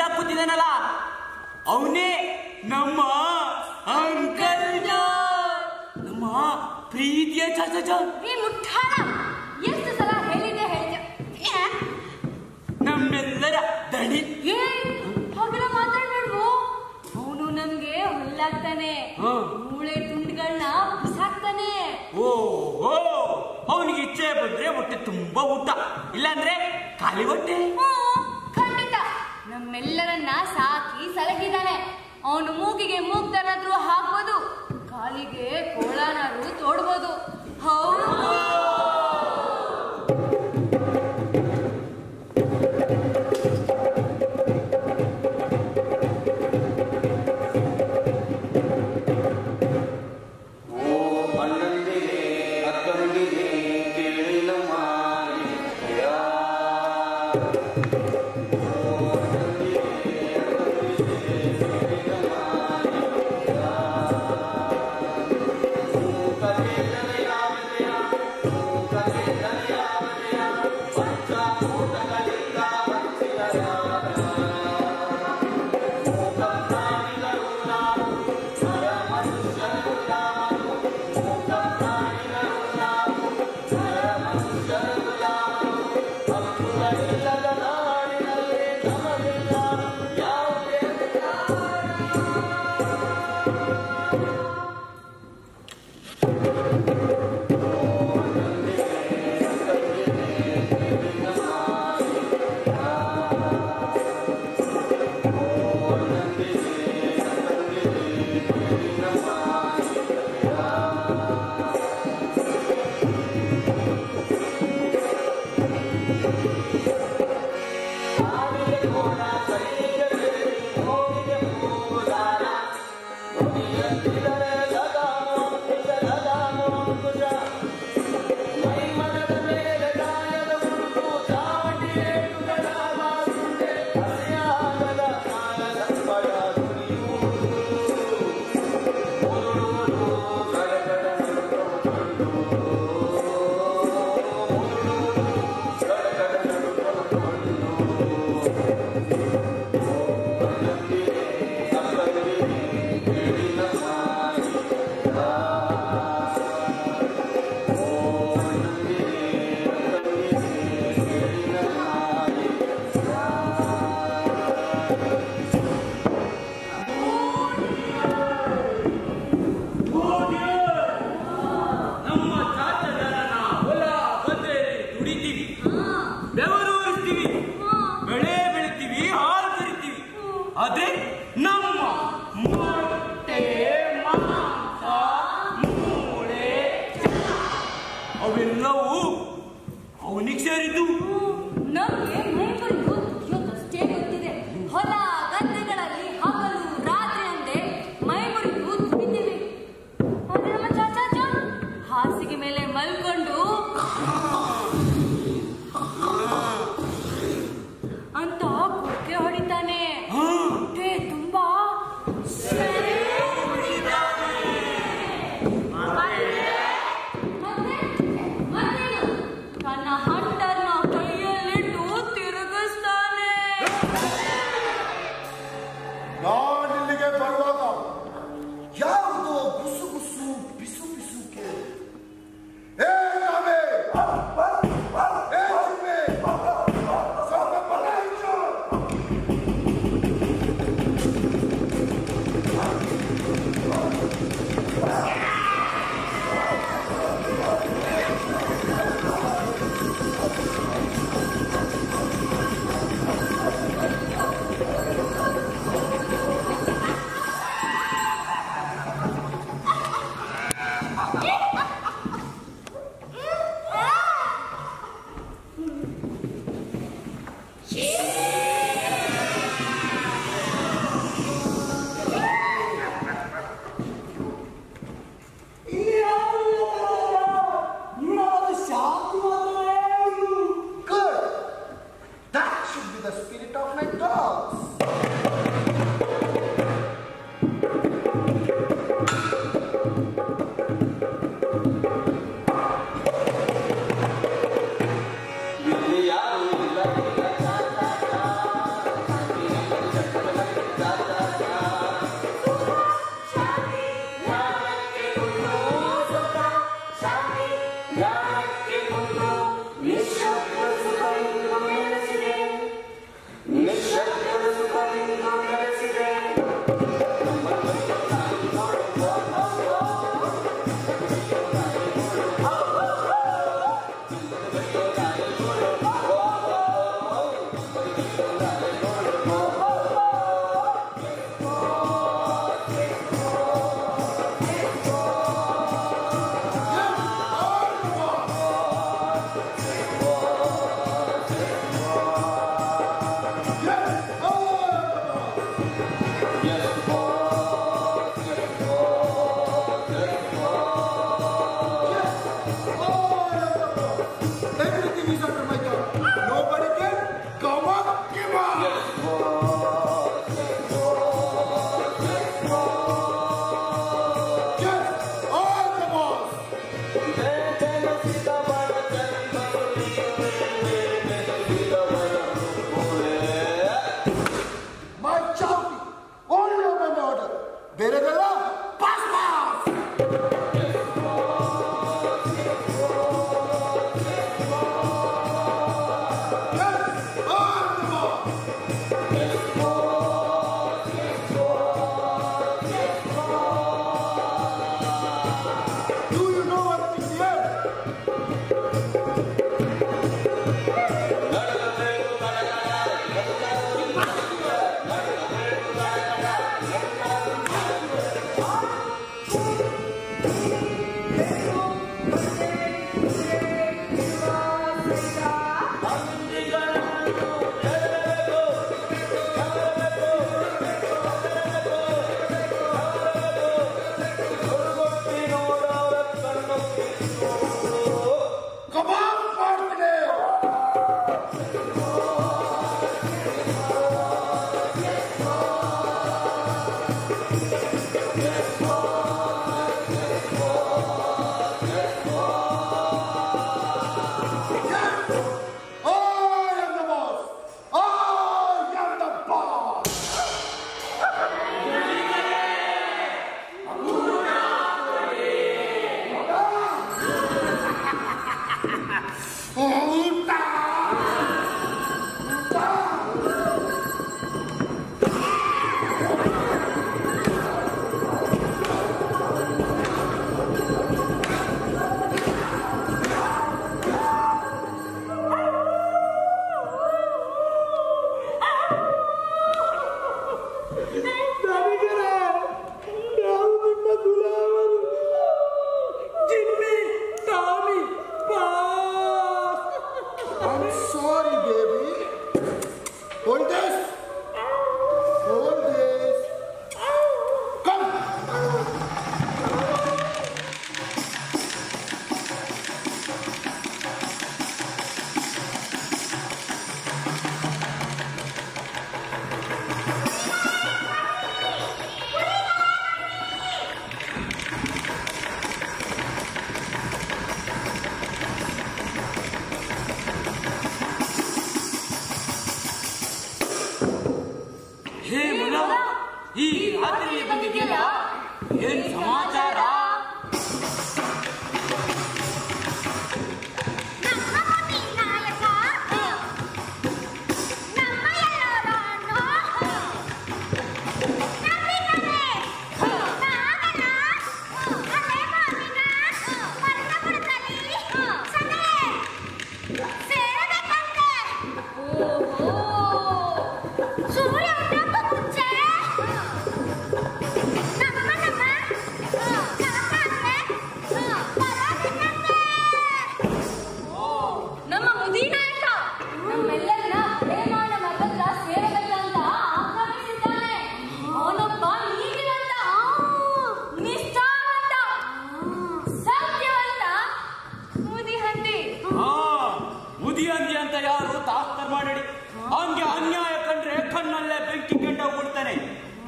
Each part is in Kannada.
ಮುದ್ದಾಗ್ ಕೂತಿದಾನಲ್ಲ ಅವನೇ ನಮ್ಮ ಅಂಕಲ್ ನಮ್ಮ ಪ್ರೀತಿಯ ಚಾಚಾ ಈ ಮುಟ್ಟಾಳ ಎಷ್ಟು ಸಲ ಹೇಳಿದೆ ಹೇಳಿದೆ ಏ? ನಮ್ಮೆಲ್ಲರ ದಣಿ ಏ ಹಾಗೆಲ್ಲ ಮಾತಾಡ್ಬೇಡ್ವು ಅವನು ನಮ್ಗೆ ಹುಲ್ಲಾಗ್ತಾನೆ ಹಾ. ಮೂಳೆ ತುಂಡುಗಳನ್ನ ಬಿಸಾಕ್ತಾನೆ ಓ ಓ ಅವನಿಗೆ ಇಚ್ಛೆ ಬಂದ್ರೆ ಹೊಟ್ಟೆ ತುಂಬಾ ಊಟ ಇಲ್ಲಾಂದ್ರೆ ಖಾಲಿ ಹೊಟ್ಟೆ ಹ್ಮ್, ಖಂಡಿತ ನಮ್ಮೆಲ್ಲರನ್ನ ಸಾಕಿ ಸಲಹಿದಾನೆ ಅವನು ಮೂಗಿಗೆ ಮೂಗ್ದನಾದ್ರೂ ಹಾಕ್ಬೋದು ಕಾಲಿಗೆ ಕೋಳಾನಾದ್ರೂ ತೋಡ್ಬೋದು ಹೌದು ಓ ಅಣ್ಣಂದಿರೇ ಅಕ್ಕಂದಿರೇ ಕೇಳಿನಮ್ಮ ನಿಶ್ಚಯ. ಓ ಅಣ್ಣಂದಿರೇ ಅಕ್ಕಂದಿರೇ ಕೇಳಿನಮ್ಮ ನಿಶ್ಚಯ. ಮೂಕವೇದನೆಯ ವಿಜಯ, ಮೂಕವೇದನೆಯ ವಿಜಯ, ಪಂಚಭೂತಗಳಿಂದ ವಂಚಿತರಾದ ಮೂಕಪ್ರಾಣಿಗಳು ನಾವು ನರ ಮನುಷ್ಯರು ನಾವು ಮೂಕಪ್ರಾಣಿಗಳು ನಾವು ನರ ಮನುಷ್ಯರು ನಾವು ಹಕ್ಕುಗಳಿಲ್ಲದ ನಾಡಿನಲ್ಲಿ ನಮಗಿಲ್ಲ ಯಾವುದೇ ನಮ್ಮ ಚಾಚದರನ ಹೊಲ ಬಂದ್ರೆ ದುಡಿತೀವಿ ಬೆವರು ಹರಿಸ್ತೀವಿ ಬೆಳೆ ಬೆಳಿತೀವಿ ಹಾಲು ಕರಿತೀವಿ ಆದ್ರೆ ನಮ್ಮ ಮೊಟ್ಟೆ ಮಾಂಸ ಮೂಳೆ ಅವೆಲ್ಲವೂ ಅವನಿಗೆ ಸೇರಿದ್ದು ನಮ್ಗೆ ಮೈಮರೆದು ದುಡಿಯೋದಷ್ಟೇ ಗೊತ್ತಿದೆ ಹೊಲ ಗದ್ದೆಗಳಲ್ಲಿ ಹಗಲು ರಾತ್ರಿ ಅಂದೆ ಮೈಮರೆದು ದುಡಿತೀವಿ ಆದ್ರೆ ನಮ್ಮ ಚಾಚಾಚ ಹಾಸಿಗೆ ಮೇಲೆ ಮಲ್ಕೊಂಡು ಅಂತ ಕುಕ್ಕೆ ಹೊಡಿತಾನೆ ಹೊಟ್ಟೆ ತುಂಬಾ ಸೆರೆ ಮತ್ತೆ ಮತ್ತೇನು? ತನ್ನ ಹಂಟರ್ನ ಕೈಯಲ್ಲಿಟ್ಟು ತಿರುಗಿಸ್ತಾನೆ ನಾನಿಲ್ಲಿಗೆ ಬರುವಾಗ ಯಾವುದೋ ಗುಸು ಗುಸು ಬಿಸು ಬಿಸು ಕೇಳಿ ಏ ನಾವೇ ಏ ಚಿಮ್ಮೆ ಸ್ವಲ್ಪ ಬಲ ಹೆಚ್ಚು. Good. That should be the spirit of my dogs.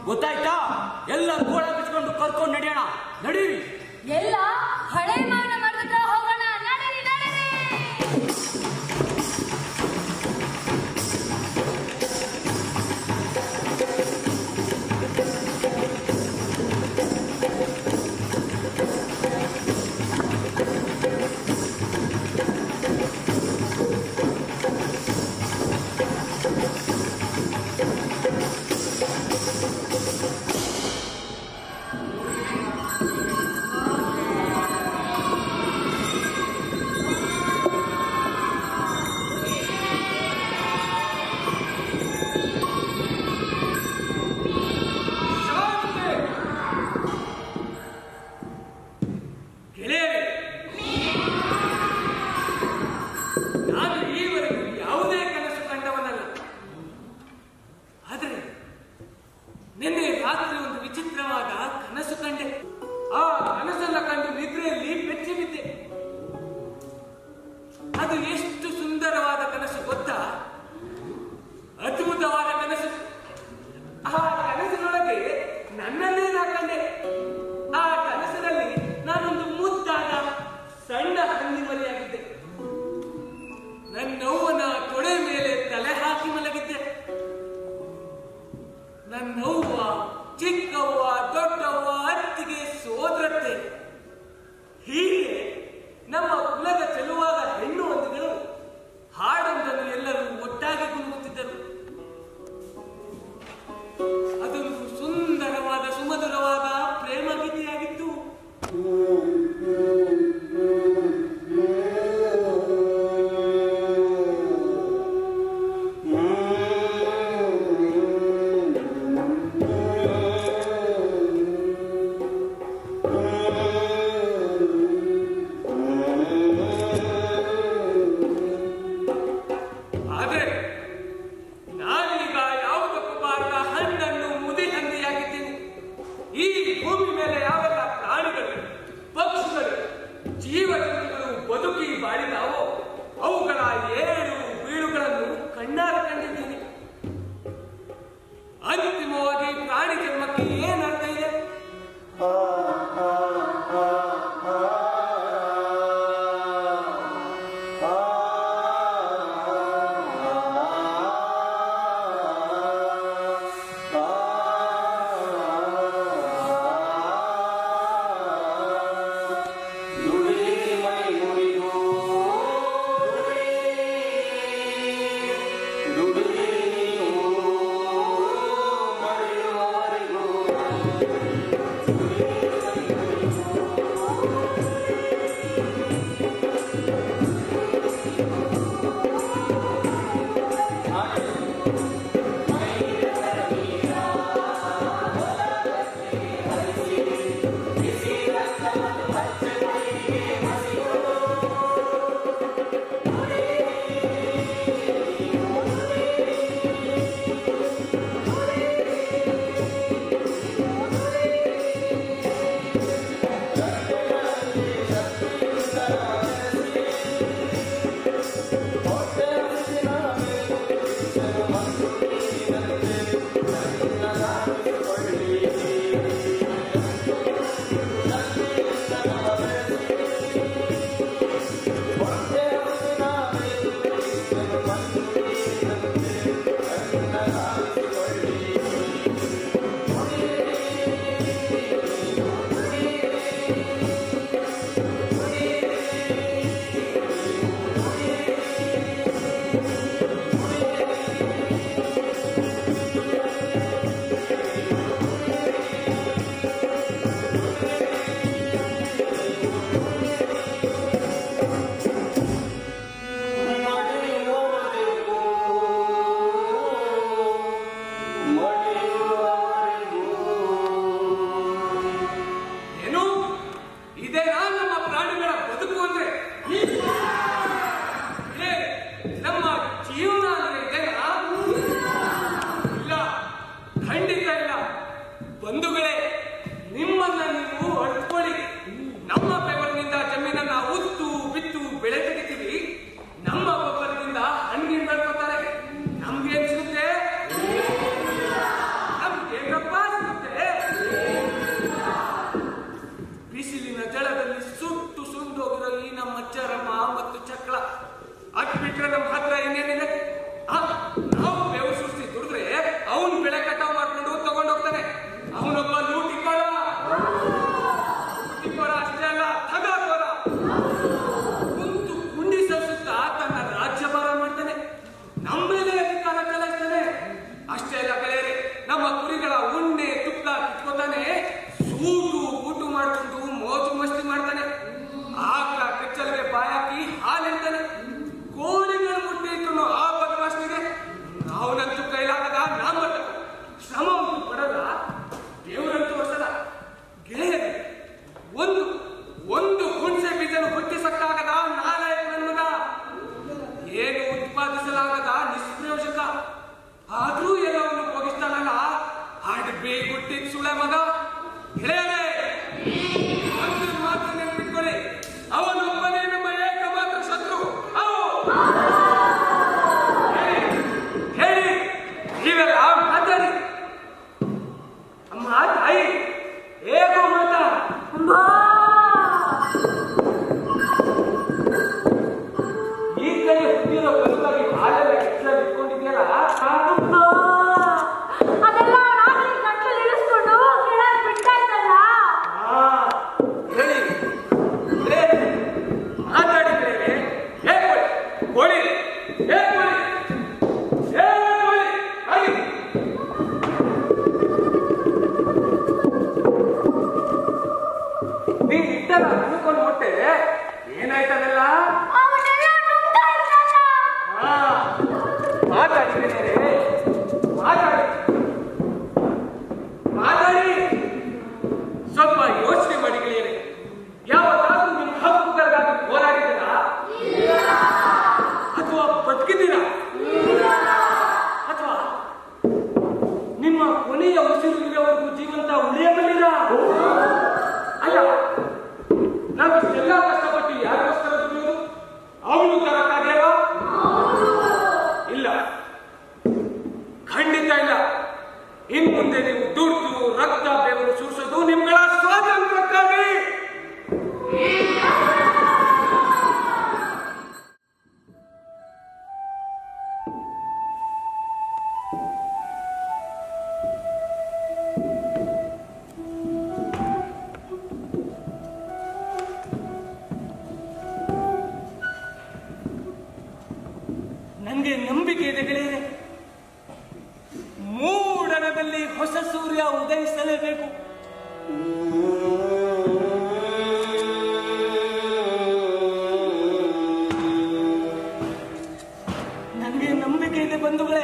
ಗೊತ್ತಾಯ್ತಾ ಎಲ್ಲ ಗೋಳ ಬಿಚ್ಕೊಂಡು ಕರ್ಕೊಂಡು ನಡೆಯೋಣ ನಡೀರಿ ಎಲ್ಲ ಹಳೆ ಮಾನ ಮರದ ಹೋಗೋಣ ನಡೀರಿ ನಡೀರಿ ಗೆಳೆಯರೇ ನಾನು ಈವರೆಗೂ ಯಾವುದೇ ಕನಸು ಕಂಡವನಲ್ಲ ಆದರೆ ನಿನ್ನೆ ರಾತ್ರಿ ಒಂದು ವಿಚಿತ್ರವಾದ ಕನಸು ಕಂಡೆ ಆ ಕನಸನ್ನ ಕಂಡು ನಿದ್ರೆಯಲ್ಲಿ ಬೆಚ್ಚಿ ಬಿದ್ದೆ ಅದು ಎಷ್ಟು ಸುಂದರವಾದ ಕನಸು ಗೊತ್ತಾ ಅದ್ಭುತವಾದ ಕನಸು ಆ ಕನಸಿನೊಳಗೆ ನನ್ನನ್ನೇ ನಾ ಕಂಡೆ ಆ ಕನಸಿನಲ್ಲಿ ನಾನೊಂದು ಮುದ್ದಾದ ಸಣ್ಣ ಹಂದಿಮರಿಯಾಗಿದ್ದೆ ನನ್ನವ್ವನ ತೊಡೆ ಮೇಲೆ ತಲೆ ಹಾಕಿ ಮಲಗಿದ್ದೆ ನನ್ನವ್ವ ಚಿಕ್ಕವ್ವ ದೊಡ್ಡವ್ವ ಅತ್ತಿಗೆ ಸೋದರತ್ತೆ ಹೀಗೆ ನಮ್ಮ ಕುಲದ ಚೆಲುವಾದ ಹೆಣ್ಣು ಹಂದಿಗಳು ಹಾಡೊಂದನ್ನು ಎಲ್ಲರೂ ಒಟ್ಟಾಗಿ ಕುಣುಗುತ್ತಿದ್ದರು ಅದೊಂದು ಸುಂದರವಾದ ಸುಮಧುರವಾದ ಪ್ರೇಮ ಗೀತೆಯಾಗಿತ್ತು ಆದರೆ ನಾನೀಗ ಯಾವುದಕ್ಕೂ ಬಾರದ ಹಣ್ಣನ್ನು ಮುದಿ ಹಂದಿಯಾಗಿದ್ದೀನಿ ಈ ಭೂಮಿ ಮೇಲೆ ಯಾವೆಲ್ಲ ಪ್ರಾಣಿಗಳು ಪಕ್ಷಿಗಳು ಜೀವಜಂತುಗಳು ಬದುಕಿ ಬಾಳಿದಾವೋ ಅವುಗಳ ಏಳು ಬೀಳುಗಳನ್ನು ಕಣ್ಣಾರೆ ಕಂಡಿದ್ದೀನಿ ಅಂತಿಮವಾಗಿ ಪ್ರಾಣಿ ಜನ್ಮಕ್ಕೆ ಏನರ್ಥ ಇದೆ ಏನು ಇದೇನಾ ನಮ್ಮ ಪ್ರಾಣಿಗಳ ಬದುಕು ಅಂದ್ರೆ ಇದೇ ನಮ್ಮ ಜೀವನ ಅಂದ್ರೆ ಇದೇನಾ ಇಲ್ಲ ಖಂಡಿತ ಇಲ್ಲ ಬಂಧುಗಳೇ ನಿಮ್ಮನ್ನ ನೀವು ಅಳ್ಕೊಳ್ಳಿ ನಮ್ಮ ಬೆವರಿನಿಂದ ಜಮೀನನ್ನ ಉತ್ತು ಬಿತ್ತು ಬೆಳೆ ತೆಗಿತೀವಿ ನಮ್ಮ ಗೊಬ್ಬರದಿಂದ ಹಣ್ಣಿನ ಬೆಳ್ಕೊತಾರೆ ನಮ್ಗೇನ್ ಸಿಗುತ್ತೆ ನಮ್ಗೇನಪ್ಪ ಮತ್ತೆ ಏನಾಯ್ತದೆಲ್ಲ ಅವನೆಲ್ಲ ನುಗ್ತಾ ಇದ್ದಾನ. ಹಾ ಮಾತಾಡಿದ್ದೇನೆ ಮಾತಾಡಿ ಮಾತಾಡಿ ಸ್ವಲ್ಪ ಯೋಚನೆ ಮಾಡಿ ಗೆಳೆಯರೆ ಯಾವತ್ತಾದ್ರೂ ನಿಮ್ಮ ಹಕ್ಕುಗಳಿಗಾಗಿ ಹೋರಾಡಿದ್ದೀರಾ ಅಥವಾ ಬದುಕಿದ್ದೀರಾ ಅಥವಾ ನಿಮ್ಮ ಕೊನೆಯ ಉಸಿರು ಇರುವವರೆಗೂ ಜೀವಂತ ಉಳಿಯಬಲ್ಲಿರಾ ಅಲ್ಲ ನಾವು ಇಷ್ಟೆಲ್ಲ ಕಷ್ಟಪಟ್ಟು ಯಾರಿಗೋಸ್ಕರ ದುಡಿಯೋದು ಅವನು ತರಕ್ಕಾಗ್ಲೇವಾ ಇಲ್ಲ ಖಂಡಿತ ಇಲ್ಲ ಇನ್ ಮುಂದೆ ನೀವು ದುಡ್ಡು ರಕ್ತ ಬೆವರು ಸುರಿಸೋದು ನಿಮ್ಗಳ ಸ್ವಾತಂತ್ರ್ಯಕ್ಕಾಗಿ ನನಗೆ ನಂಬಿಕೆ ಇದೆ ಗೆಳೆಯರೆ ಮೂಡಣದಲ್ಲಿ ಹೊಸ ಸೂರ್ಯ ಉದಯಿಸಲೇಬೇಕು ನನಗೆ ನಂಬಿಕೆ ಇದೆ ಬಂಧುಗಳೇ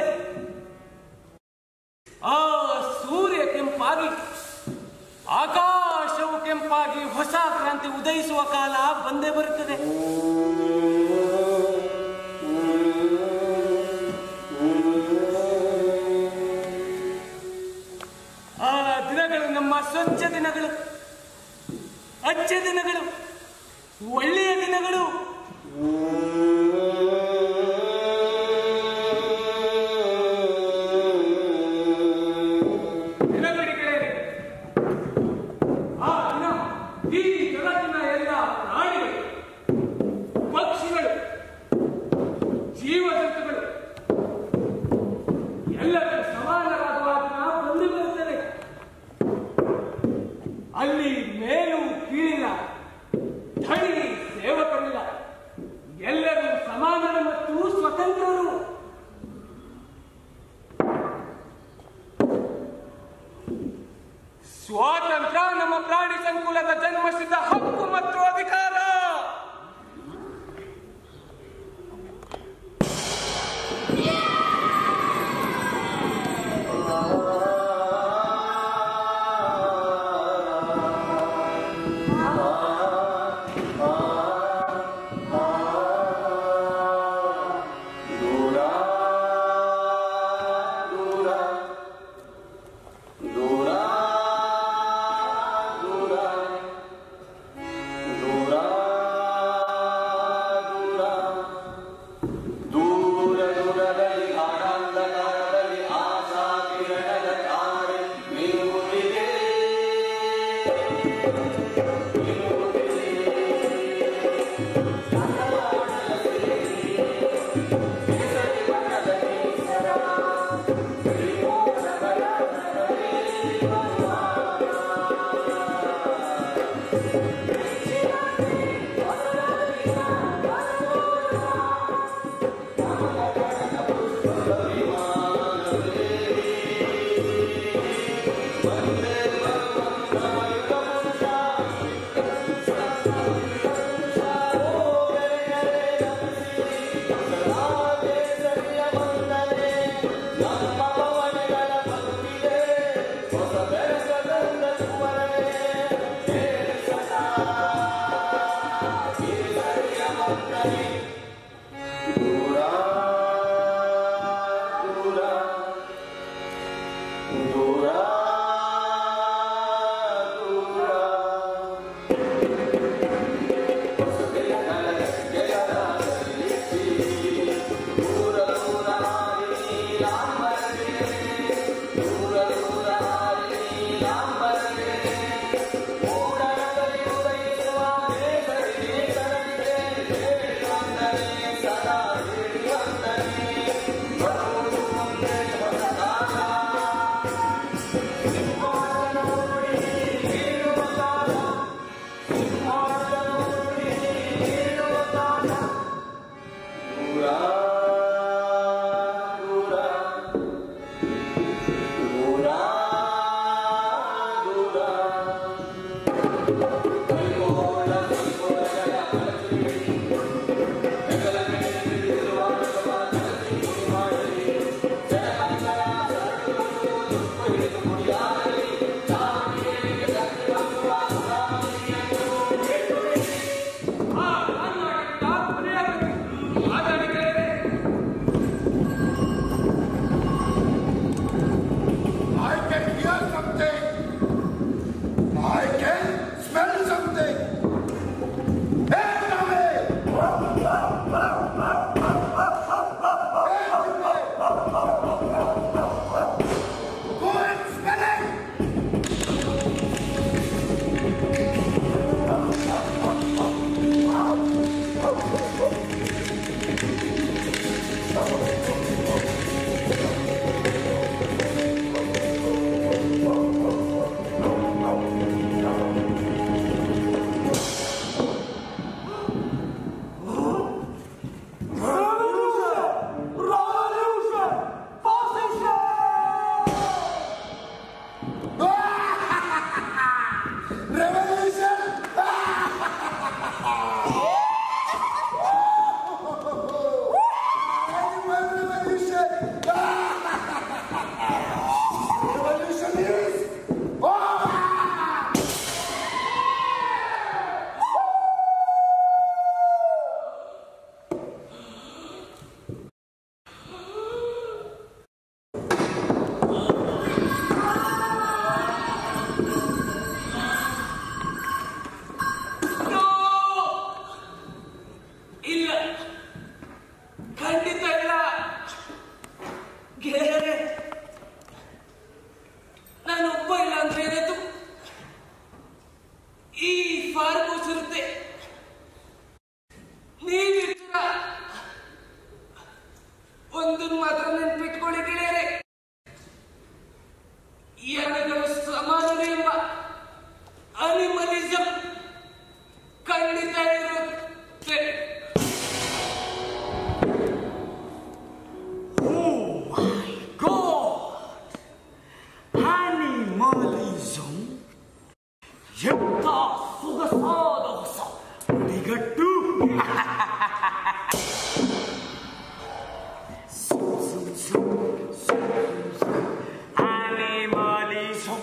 ಆ ಸೂರ್ಯ ಕೆಂಪಾಗಿ ಆಕಾಶವು ಕೆಂಪಾಗಿ ಹೊಸ ಕ್ರಾಂತಿ ಉದಯಿಸುವ ಕಾಲ ಬಂದೇ ಬರುತ್ತದೆ ಆ ದಿನಗಳು ನಮ್ಮ ಸ್ವಚ್ಛ ದಿನಗಳು ಅಚ್ಚ ದಿನಗಳು ಒಳ್ಳೆಯ ದಿನಗಳು ನೆನಪಿಡಿ ಗೆಳೆಯರೆ. ಆ ದಿನ ಈ ಜಗತ್ತಿನ ಎಲ್ಲ ಪ್ರಾಣಿಗಳು ಪಕ್ಷಿಗಳು ಜೀವಜಂತುಗಳು ಎಲ್ಲರೂ ಸಮಾನರಾಗುವ ದಿನ ಬಂದು ಬರುತ್ತದೆ ಅಲ್ಲಿ ಮೇಲು ಕೀಳಿಲ್ಲ ಧಣಿ ಸೇವಕರಿಲ್ಲ ಎಲ್ಲರೂ ಸಮಾನರು ಮತ್ತು ಸ್ವತಂತ್ರರು ಸ್ವಾತಂತ್ರ್ಯ ನಮ್ಮ ಪ್ರಾಣಿ ಸಂಕುಲದ ಜನ್ಮಸಿದ್ಧ ಹಕ್ಕು ಮತ್ತು ಅಧಿಕಾರ ದೂರ ನುಡಿಗಟ್ಟು Animalism.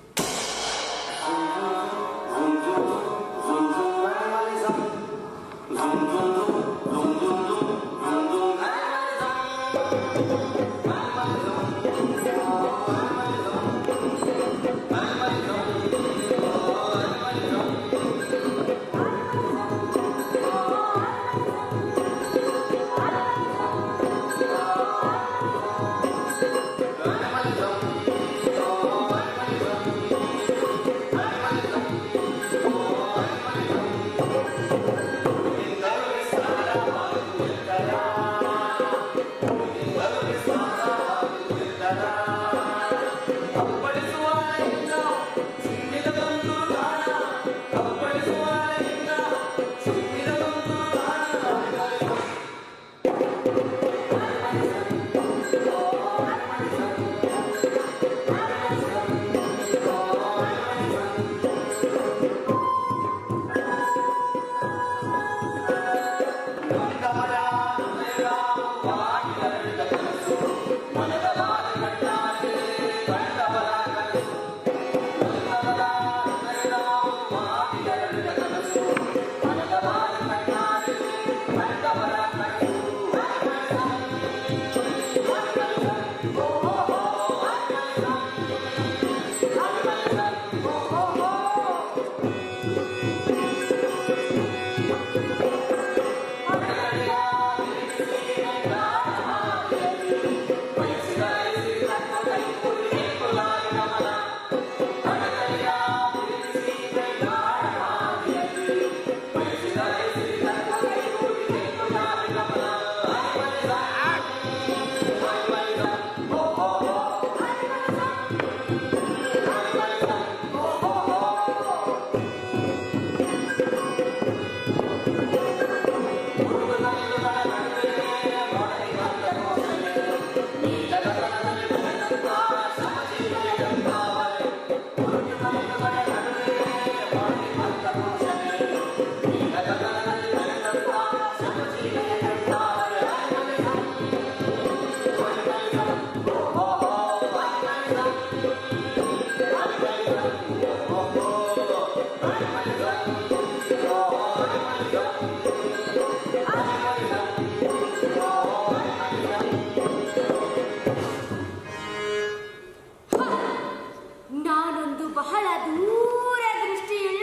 ನಾನೊಂದು ಬಹಳ ದೂರ ದೃಷ್ಟಿಯುಳ್ಳ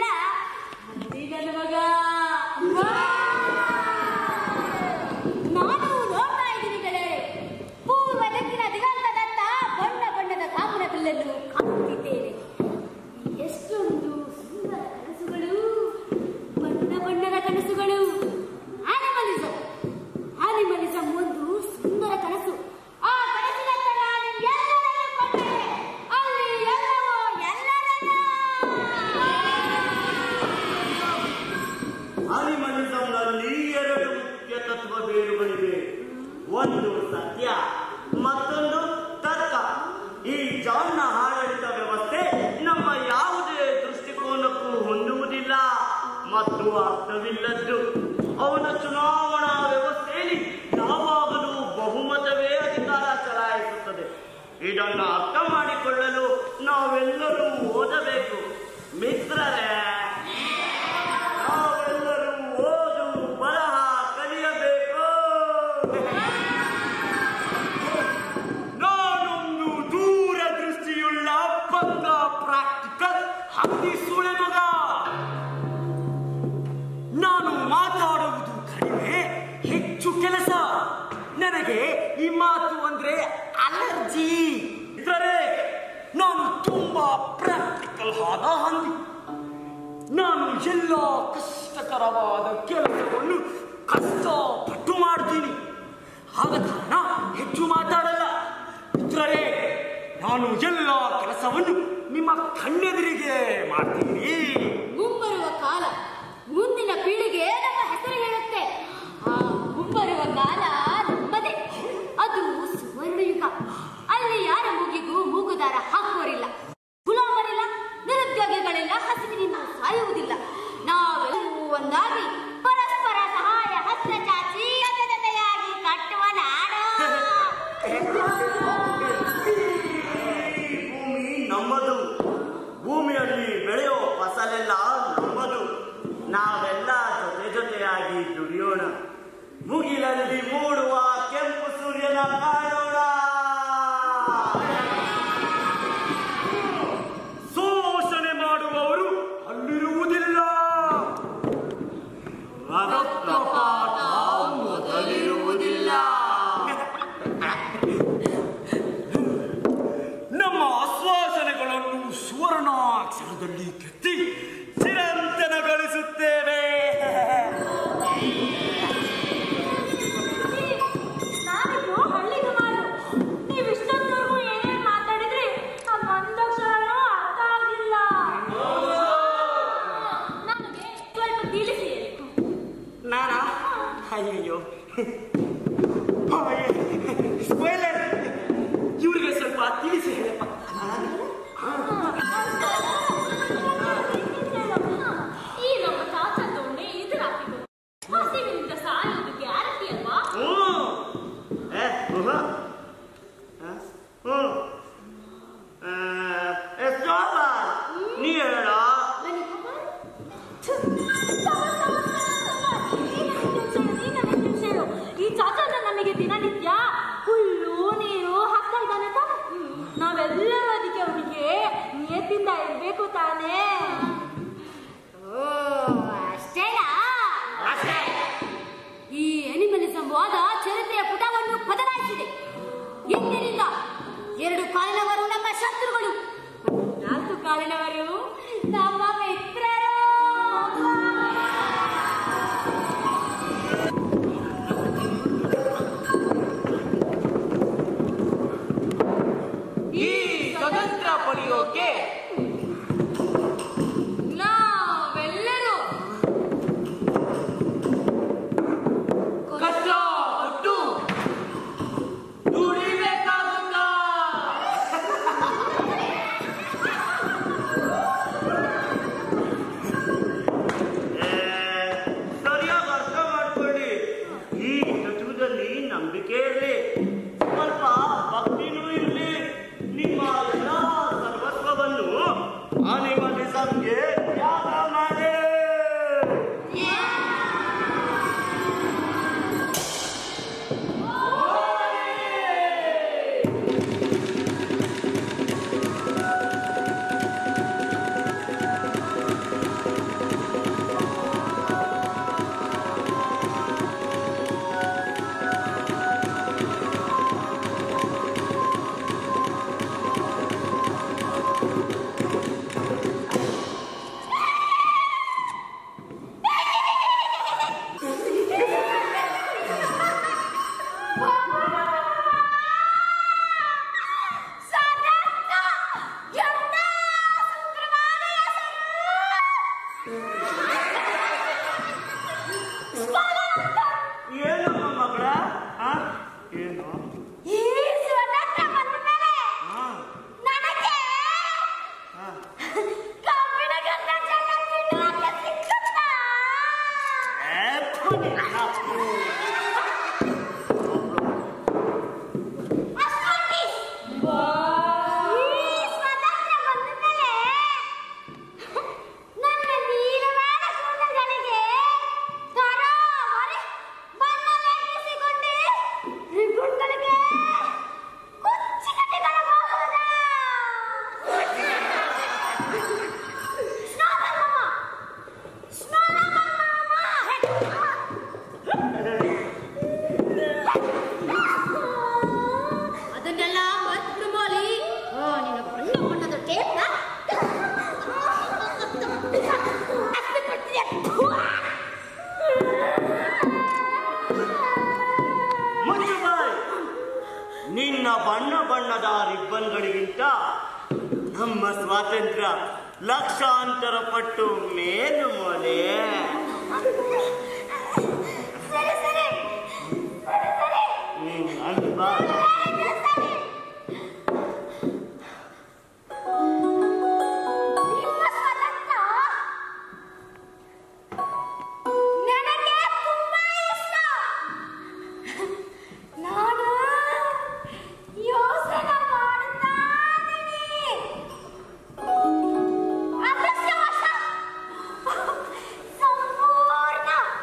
ಹಂದಿಗನ ಮಗ ವಾ! ನಾನು ನೋಡ್ತಾ ಇದ್ದೀನಿ ಗೆಳೆಯರೆ ಪೂರ್ವ ದಿಕ್ಕಿನ ದಿಗಂತದತ್ತ ಬಣ್ಣ ಬಣ್ಣದ ಕಾಮನ ಬಿಲ್ಲನ್ನು ಕಾಣುತ್ತಿದ್ದೇನೆ ಎಷ್ಟೊಂದು ಸುಂದರ ಕನಸುಗಳು ಬಣ್ಣ ಬಣ್ಣದ ಕನಸುಗಳು ಆನಿಮಲಿಸಂ ಆನಿಮಲಿಸಂ ಒಂದು ಸುಂದರ ಕನಸು ಆ ಕನಸಿನತ್ತ ನಾನು ಎಲ್ಲರನ್ನೂ ಕೊಂಡೆ ಅಲ್ಲಿ ಎಲ್ಲವೋ ಎಲ್ಲರನ್ನೂ ಅನಿಮಲಿಸಂನಲ್ಲಿ ಎರಡು ಮುಖ್ಯ ತತ್ವ ಬೇರುಗಳಿವೆ ಒಂದು ಸತ್ಯ ಮತ್ತೊಂದು ತರ್ಕ ಈ ಜಾನ್ನ ಆಡಳಿತ ವ್ಯವಸ್ಥೆ ನಮ್ಮ ಯಾವುದೇ ದೃಷ್ಟಿಕೋನಕ್ಕೂ ಹೊಂದುವುದಿಲ್ಲ ಮತ್ತು ಅರ್ಥವಿಲ್ಲದ್ದು ಅವನ ಚುನಾವಣಾ ವ್ಯವಸ್ಥೆಯಲ್ಲಿ ಯಾವಾಗಲೂ ಬಹುಮತವೇ ಅಧಿಕಾರ ಚಲಾಯಿಸುತ್ತದೆ ಇದನ್ನು ಅರ್ಥ ಮಾಡಿಕೊಳ್ಳಲು ನಾವೆಲ್ಲರೂ ಓದಬೇಕು ಮಿತ್ರರೇ ನಾವೆಲ್ಲರೂ ಓದು ಬರಹ ಕಲಿಯಬೇಕು ನಾನೊಂದು ದೂರದೃಷ್ಟಿಯುಳ್ಳ ಪಕ್ಕ ಪ್ರಾಕ್ಟಿಕಲ್ ಹಂದಿ ಸುಳೆ ಮಗ ನಾನು ಮಾತಾಡುವುದು ಕಡಿಮೆ ಹೆಚ್ಚು ಕೆಲಸ ನನಗೆ ಈ ಮಾತು ಅಂದ್ರೆ ಅಲರ್ಜಿ ಇದ್ದರೆ ನಾನು ತುಂಬಾ ಪ್ರಾಕ್ಟಿಕಲ್ ಆದ ಹಂದಿ ನಾನು ಎಲ್ಲ ಕಷ್ಟಕರವಾದ ಕೆಲಸವನ್ನು ಕಷ್ಟಪಟ್ಟು ಮಾಡ್ತೀನಿ ಆದ ಕಾರಣ ಹೆಚ್ಚು ಮಾತಾಡಲ್ಲ ಮಿತ್ರರೇ ನಾನು ಎಲ್ಲ ಕೆಲಸವನ್ನು ನಿಮ್ಮ ಕಣ್ಣೆದುರಿಗೆ ಮಾಡ್ತೀನಿ ಮುಂಬರುವ ಕಾಲ ಮುಂದಿನ ಪೀಳಿಗೆ ನಮ್ಮ ಹೆಸರು ಹೇಳುತ್ತೆ ಆ ಮುಂಬರುವ ಕಾಲ ನಮ್ಮದೇ ಅದು ಸುವರ್ಣಯುಗ ಅಲ್ಲಿ ಯಾರ ಮೂಗಿಗೂ ಮೂಗುದಾರ ಹಾಕುವರಿಲ್ಲ ಗುಲಾಮರಿಲ್ಲ ನಿರುದ್ಯೋಗಿಗಳಿಲ್ಲ ಹಸಿವಿನಿಂದ ಸಾಯುವುದಿಲ್ಲ ನಾವೆಲ್ಲರೂ ಒಂದಾಗಿ ಒಟ್ಟಾಗಿ ದುಡಿಯೋಣ ಮುಗಿಲಲ್ಲಿ ಮೂಡುವ ಕೆಂಪು ಸೂರ್ಯನ ಕಾಣೋಣ ಶೋಷಣೆ ಮಾಡುವವರು ಅಲ್ಲಿರುವುದಿಲ್ಲ ರಕ್ತಪಾತ ಮೊದಲಿರುವುದಿಲ್ಲ ನಮ್ಮ ಆಶ್ವಾಸನೆಗಳನ್ನು ಸುವರ್ಣಾಕ್ಷರದಲ್ಲಿ ಕೆತ್ತಿ ಚಿರಂತನಗೊಳಿಸುತ್ತೇವೆ ನಾವಿನ್ನು ಹಳ್ಳಿಗೆ ಮಾಡು ನೀವು ಇಷ್ಟೊತ್ತವರೆಗೂ ಏನೇನ್ ಮಾತಾಡಿದ್ರಿ ಆ ಒಂದಕ್ಷರನೂ ಅರ್ಥ ಆಗಿಲ್ಲ ನಮಗೆ ಸ್ವಲ್ಪ ತಿಳಿಸಿ ನಾನಾ ಅಯ್ಯಯ್ಯೋ ಸ್ಪಾಯ್ಲರ್ ಇವ್ರಿಗೆ ಸ್ವಲ್ಪ ತಿಳಿಸಿ ಹೇಳಪ್ಪ ಈ ನಮ್ಮ ಚಾಚಾ ತಗೊಂಡೆ ಇದ್ರ ಹಸಿವಿನಿಂದ ಸಾಯೋದು ಗ್ಯಾರಂಟಿ ಅಲ್ವಾ ಹ್ಮ್. ಏ, ಉಹು. ಹ? ಹ್ಮ್. ಆ, ಏ, ಶೋಭ, ನೀ ಹೇಳ ಈ ಚಾಚಾನ ನಮಗೆ ದಿನನಿತ್ಯ ಹುಲ್ಲು ನೀರು ಹಾಕ್ತಾ ಇದ್ದಾನೆ ತಾನೆ ನಾವೆಲ್ಲರೂ ಅದಕ್ಕೆ ಅವನಿಗೆ ನಿಯತ್ತಿಂದ ಇರ್ಬೇಕು ತಾನೇ ಓ ಅಷ್ಟೇನಾ ಈ ಅನಿಮಲಿಸಂ ವಾದ ಚರಿತ್ರೆಯ ಪುಟವನ್ನು ಬದಲಾಯಿಸಿದೆ ಇಂದಿನಿಂದ ಎರಡು ಕಾಲಿನವರು ನಮ್ಮ ಶತ್ರುಗಳು ನಾಲ್ಕು ಕಾಲಿನವರು ನಮ್ಮ ಮಿತ್ರರು ಈ ಸ್ವತಂತ್ರ ಪಡೆಯೋಕೆ ನಾವೆಲ್ಲರೂ ಕಷ್ಟಪಟ್ಟು ದುಡಿಬೇಕಾಗುತ್ತ ಏ, ಸರಿಯಾಗಿ ಅರ್ಥ ಮಾಡ್ಕೊಳ್ಳಿ ಈ ತತ್ವದಲ್ಲಿ ನಂಬಿಕೆ ಇರಲಿ ಸ್ವಲ್ಪ ಭಕ್ತಿನೂ ಇರಲಿ ನಿಮ್ಮ ಎಲ್ಲ ಸರ್ವಸ್ವವನ್ನು ಅನಿಮಲಿಸಂಗೆ ತ್ಯಾಗ ಮಾಡಿ ಏನು ಮಗಳ ಆ? ಏನು ಈ ಸ್ವತಂತ್ರ ಬಂದ ಮೇಲೆ ಆ, ನನಗೆ ಆ. ಕಬ್ಬಿಣ ಗಂಧ ಜಲ ಸಿಕ್ಕುತ್ತಾ ಏ, ಥು, ನಿನ್ನ. ಅಸ್ಕೊಂಡಿ. ಈ ಸ್ವತಂತ್ರ ಬಂದ ಮೇಲೆ ನನ್ನ ನೀಲವಾದ ಕೂದಲುಗಳಿಗೆ ತರಾವರಿ ಬಣ್ಣ ಲೇಪಿಸಿಕೊಂಡೆ ರಿಬ್ಬನ್ಗಳಿಗೆ ಕುಚ್ಚಿ ಕಟ್ಟಿಕೊಳ್ಳಬಹುದಾ? ಸ್ನೋಬಲ್ ಮಾಮ! ಸ್ನೋಬಲ್ ಮಾಮ! ಅದನ್ನೆಲ್ಲ ಮರ್ತ್ಬಿಡು ಮೋಲಿ ಓ ನಿನ್ನ ಬಣ್ಣ ಬಣ್ಣದ ಟೇಪ್ನ ಅಷ್ಟೇ ಕೊಡ್ತೀಯ ಮುಚ್ಚು ಬಾಯ್ ನಿನ್ನ ಬಣ್ಣ ಬಣ್ಣದ ರಿಬ್ಬನ್ಗಳಿಗಿಂತ ನಮ್ಮ ಸ್ವಾತಂತ್ರ್ಯ ಲಕ್ಷಾಂತರ ಪಟ್ಟು ಮೇಲು ಮೊಲೆ ಸರಿ ಸರಿ ಸರಿ ಸರಿ ಹ್ಮ್, ಅಲ್ಲಿ ಬಾ ನಿಮ್ಮ ಸ್ವತಂತ್ರ ನನಗೆ ತುಂಬಾ ಇಷ್ಟ ನಾನು ಯೋಚನೆ ಮಾಡುತ್ತಾ ಇದ್ದೀನಿ. ಅದೃಷ್ಟವಶ ಸಂಪೂರ್ಣ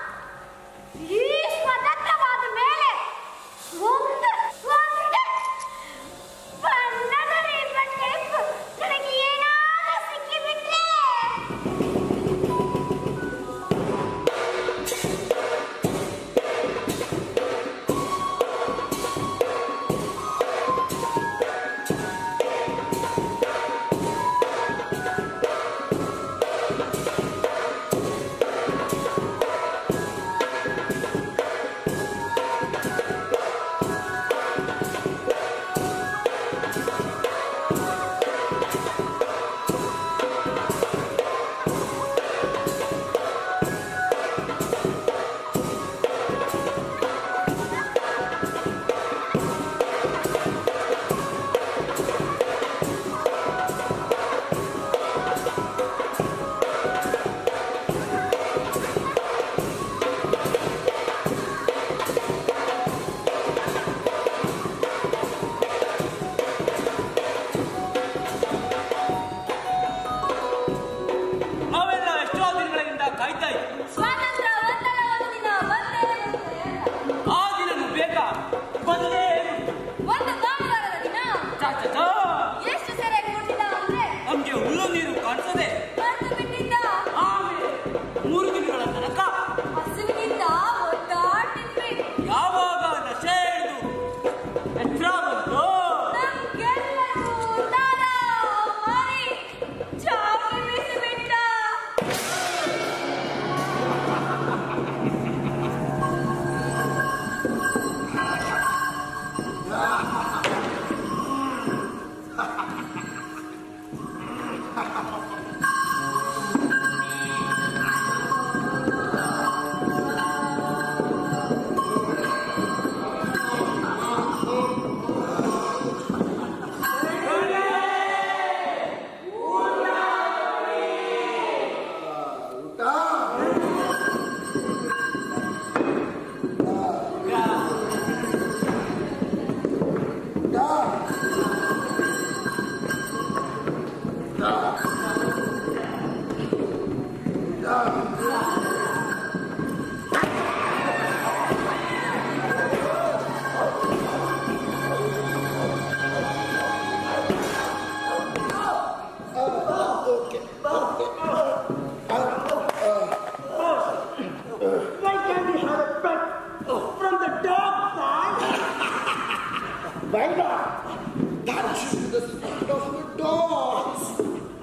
Why not? That should be the spirit of the dogs.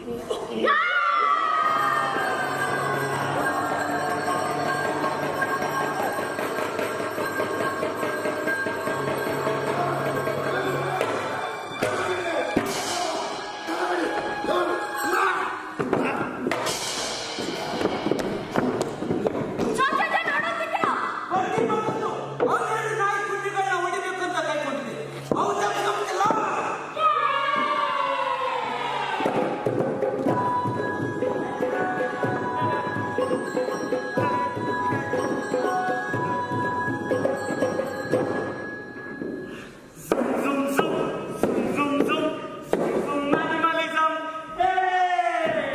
ಬರ್ತೀನಿ ಬಂದು ಅವ್ರು ನಾಯಿ ಕುಟ್ಟಿಗಳನ್ನ ಹೊಡಿಬೇಕು ಅಂತ ಕೈಕೊಂಡಿದ್ದೆ ಅವ್ರು ತಪ್ಪಿಸ್ಕೊಂಬಿಟ್ಟಿಲ್ಲ Zoom, zoom, zoom, zoom, zoom, zoom, zoom, minimalism. Hey!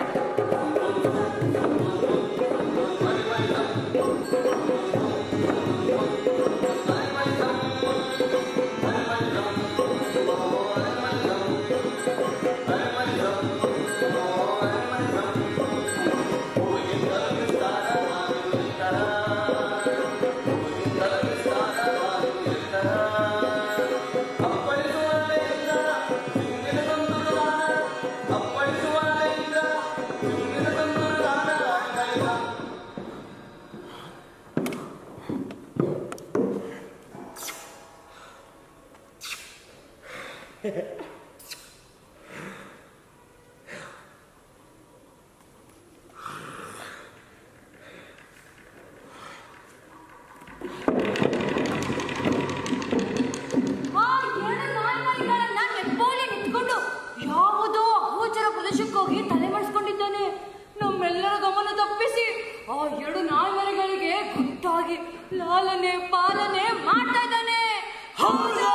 ಆ ಎರಡು ನಾಯಿ ಮರಿಗಳನ್ನ ನೆಪ್ಪೋಲಿ ನಿಂತ್ಕೊಂಡು ಯಾವುದೋ ಅಗೋಚರ ಪ್ರದೇಶಕ್ಕೆ ಹೋಗಿ ತಲೆ ಮಾಡಿಸ್ಕೊಂಡಿದ್ದಾನೆ ನಮ್ಮೆಲ್ಲರ ಗಮನ ತಪ್ಪಿಸಿ ಆ ಎರಡು ನಾಯಿ ಮರಿಗಳಿಗೆ ಗುಟ್ಟಾಗಿ ಲಾಲನೆ ಪಾಲನೆ ಮಾಡ್ತಾ ಇದ್ದಾನೆ ಹೌದಾ?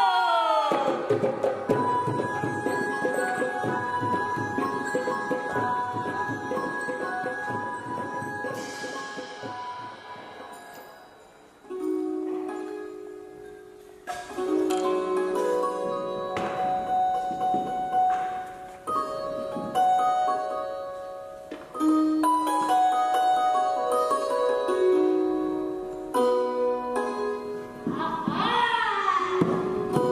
ಆ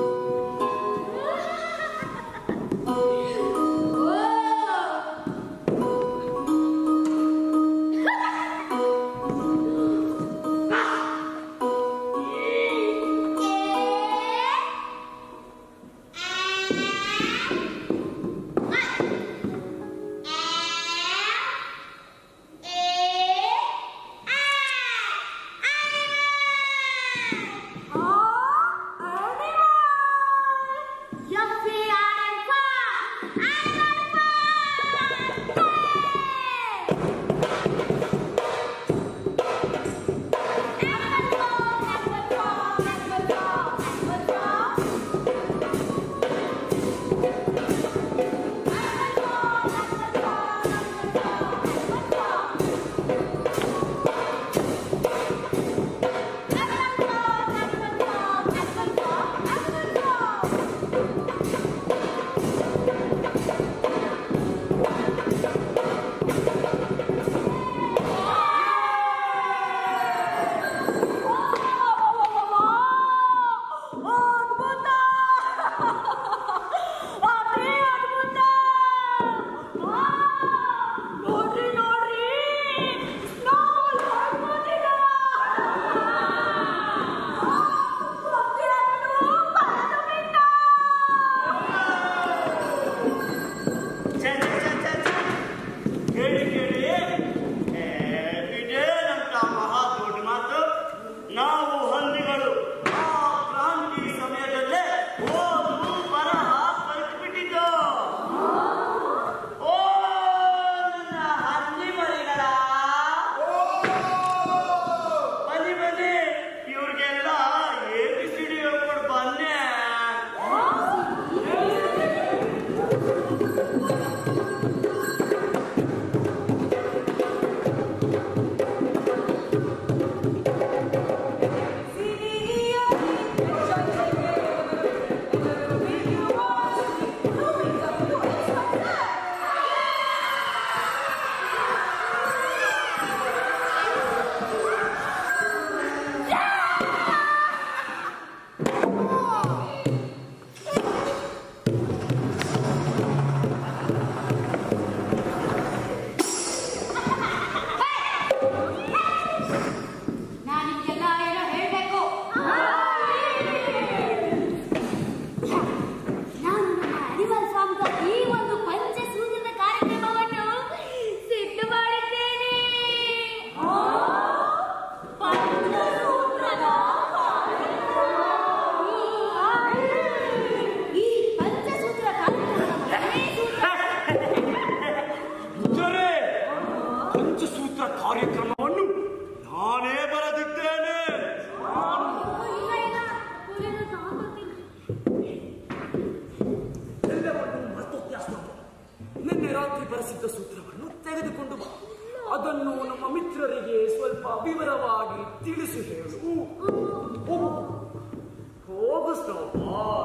ಅದನ್ನು ನಮ್ಮ ಮಿತ್ರರಿಗೆ ಸ್ವಲ್ಪ ವಿವರವಾಗಿ ತಿಳಿಸಿ ಹೇಳು ಹೋಗು. ಹೋಗು ಸ್ಟೋಪ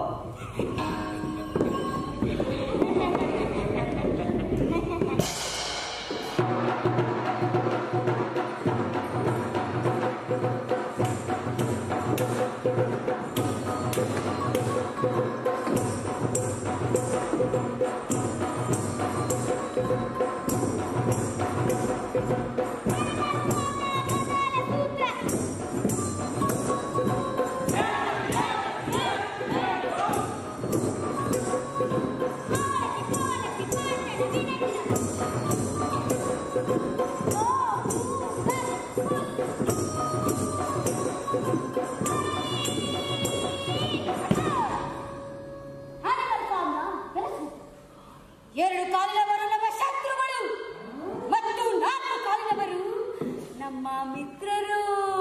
ಎರಡು ಕಾಲಿನವರು ನಮ್ಮ ಶತ್ರುಗಳು ಮತ್ತು ನಾಲ್ಕು ಕಾಲಿನವರು ನಮ್ಮ ಮಿತ್ರರು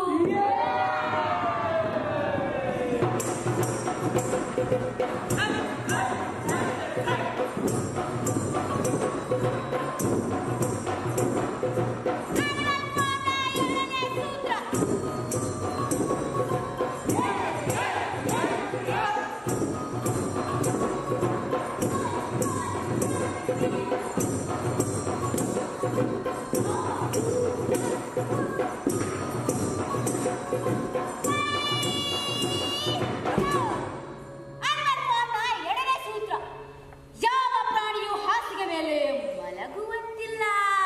ಅನ್ವರ್ಪಾನ ಎರಡನೇ ಸೂತ್ರ ಯಾವ ಪ್ರಾಣಿಯು ಹಾಸಿಗೆ ಮೇಲೆ ಮಲಗುವಂತಿಲ್ಲ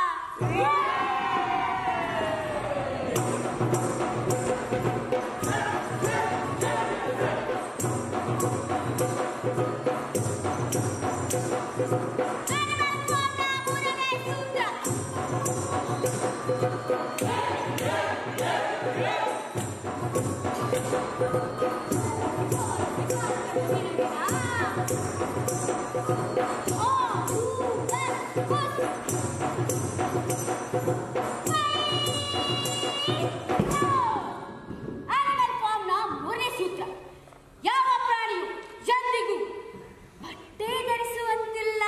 ಅನ್ವರ್ಪಾನ ಮೂರನೇ ಸೂತ್ರ Animal farmನ ಮೂರನೇ ಸೂತ್ರ ಯಾವ ಪ್ರಾಣಿಯು ಎಂದಿಗೂ ಬಟ್ಟೆ ಧರಿಸುವಂತಿಲ್ಲ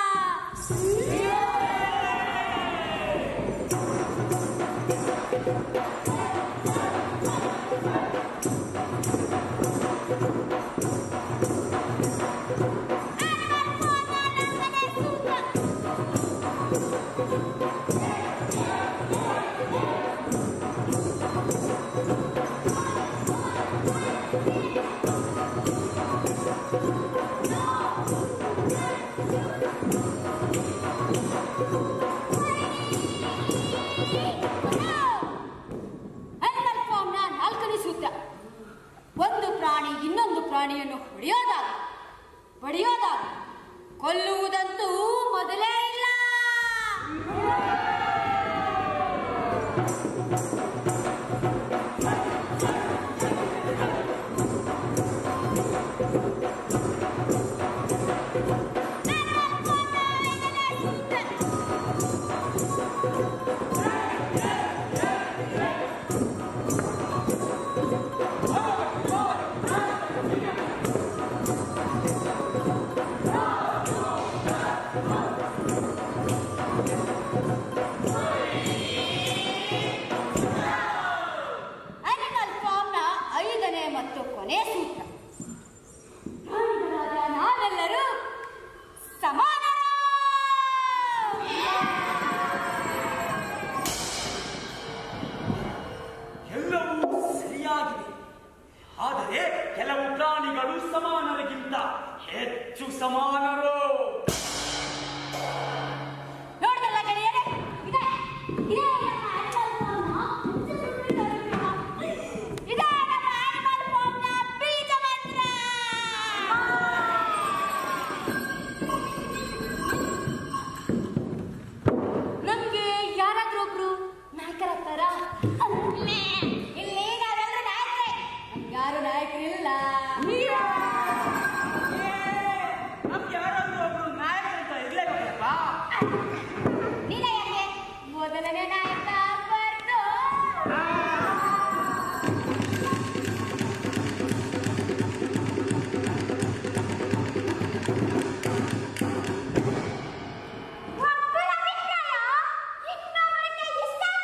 Animal farmನ ನಾಲ್ಕನೇ ಸೂತ್ರ ಅನಿಮಲ್ ಫಾರ್ಮ್ನ ನಾಲ್ಕನೇ ಸೂತ್ರ ಒಂದು ಪ್ರಾಣಿ ಇನ್ನೊಂದು ಪ್ರಾಣಿಯನ್ನು ಹೊಡೆಯೋದಾಗ ಬಡಿಯೋದಾಗ ಕೊಲ್ಲುವುದಂತೂ ಮೊದಲೇ ಇಲ್ಲ ಅನಿಮಲ್ ಫಾರ್ಮ್ನ ಐದನೇ ಮತ್ತು ಕೊನೆ ಸೂತ್ರ ಪ್ರಾಣಿಗಳಾದ ನಾವೆಲ್ಲರೂ ಸಮಾನರು ಎಲ್ಲವೂ ಸರಿಯಾಗಿದೆ ಆದರೆ ಕೆಲವು ಪ್ರಾಣಿಗಳು ಸಮಾನರಿಗಿಂತ ಹೆಚ್ಚು ಸಮಾನರು ನೋಡ್ದಲ್ಲ ಗೆಳೆಯರೇ ಇದೆ ಇದೇ ನಮ್ಮ ಅನಿಮಲ್ ಫಾರ್ಮ್ನ ಇದೇ ನಮ್ಮ ಅನಿಮಲ್ ಫಾರ್ಮ್ನ ಬೀಜ ಮಂತ್ರ ನಮ್ಗೆ ಯಾರಾದ್ರೂ ಒಬ್ರು ನಾಯಕರಾಗ್ತಾರ ಇಲ್ಲಿ ನಾವೆಲ್ಲರೂ ನಾಯಕರೇ ಯಾರು ನಾಯಕರಿಲ್ಲ ನಮ್ಗೆ ಯಾರಾದ್ರೂ ಒಬ್ರು ನಾಯಕರಂತ ಇರ್ಲೇಬೇಕಪ್ಪ ನೀನೇ ಯಾಕೆ ಮೊದಲನೇ ನಾಯಕ ಆಗ್ಬಾರ್ದು ಒಬ್ಬರ ಅಭಿಪ್ರಾಯ ಇನ್ನೊಬ್ಬರಿಗೆ ಇಷ್ಟ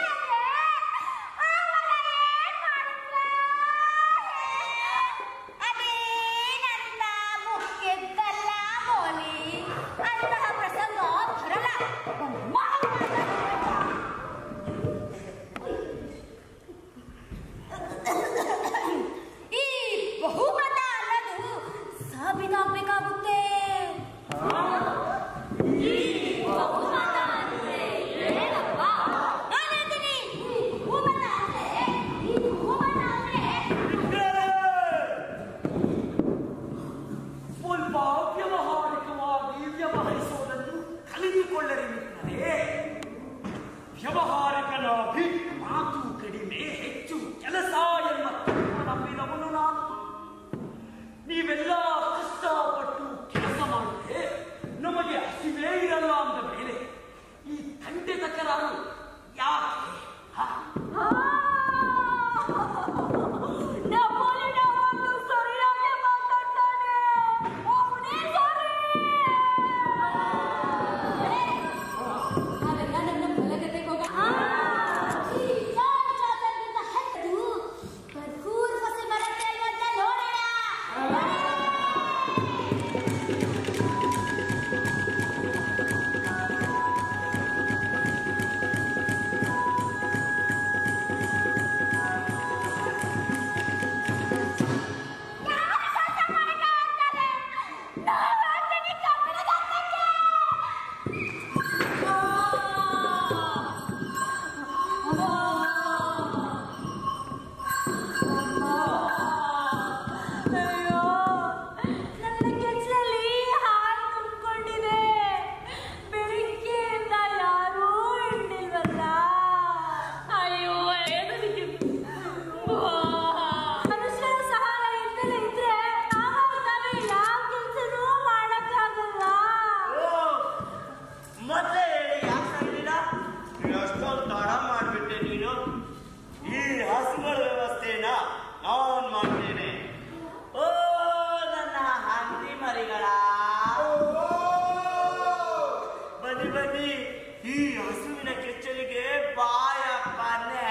ನಂಬಿದವನು ನಾನು ನೀವೆಲ್ಲ ಕಷ್ಟಪಟ್ಟು ಕೆಲಸ ಮಾಡಿದ್ರೆ ನಮಗೆ ಹಸಿವೇ ಇರಲ್ಲ ಅಂದ ಮೇಲೆ ಈ ತಂಟೆ ತಕರಾರು ಯಾಕೆ ಹ? ನೆಪೋಲಿಯನ್ ಯಾವಾಗ್ಲೂ ಸರಿಯಾಗಿ ಮಾತಾಡ್ತಾನೆ. ಅವ್ನೇ ಸರಿ. ನಾವೆಲ್ಲ ನನ್ನ ಹೊಲಗದ್ದೆಗೆ ಹೋಗೋಣ. ಈ ಚಾರ್ ಚಾದರ್ಗಿಂತ ಹತ್ತು ಭರ್ಪೂರ್ ಫಸಲ್ ಬರುತ್ತೆ ಅಲ್ವಾ ಅಂತ ನೋಡೋಣ. ಯಾರು ಕೆಲಸ ಮಾಡಕ್ಕೆ ಆಗ್ತಾರೆ? ನಾವು ಅಂತೀನಿ ಕಬ್ಬಿಣದ ಅಂಗಕ್ಕೆ. ಅಯ್ಯೋ ನನ್ನ ಕೆಚ್ಚಲಲ್ಲಿ ಹಾಲು ತುಂಬಿಕೊಂಡಿದೆ ಬೆಳಿಗ್ಗೆಯಿಂದ ಯಾರೂ ಹಿಂಡಿಲ್ವಲ್ಲ ಅಯ್ಯೋ ಏನು ಮನುಷ್ಯರ ಸಹಾಯ ಇದ್ದಲೇ ಇದ್ರೆ ನಾವು ತಾವೇ ಯಾವ ಕೆಲಸನೂ ಮಾಡಕ್ಕಾಗಲ್ಲ ಓ, ಮತ್ತೆ ಹೇಳಿ ಯಾಕೆ ಸಂಗೀತ ಎಷ್ಟೊಂದು ತಡ ಮಾಡ್ಬಿಟ್ಟೆ ನೀನು ಈ ಹಸುಗಳ ವ್ಯವಸ್ಥೆನ ನಾನ್ ಮಾಡ್ತೇನೆ ಓ ನನ್ನ ಹಂದಿ ಮರಿಗಳ ಬನ್ನಿ ಬನ್ನಿ ಈ ಹಸುವಿನ ಕೆಚ್ಚಲಿಗೆ ಬಾಯಪ್ಪನೆ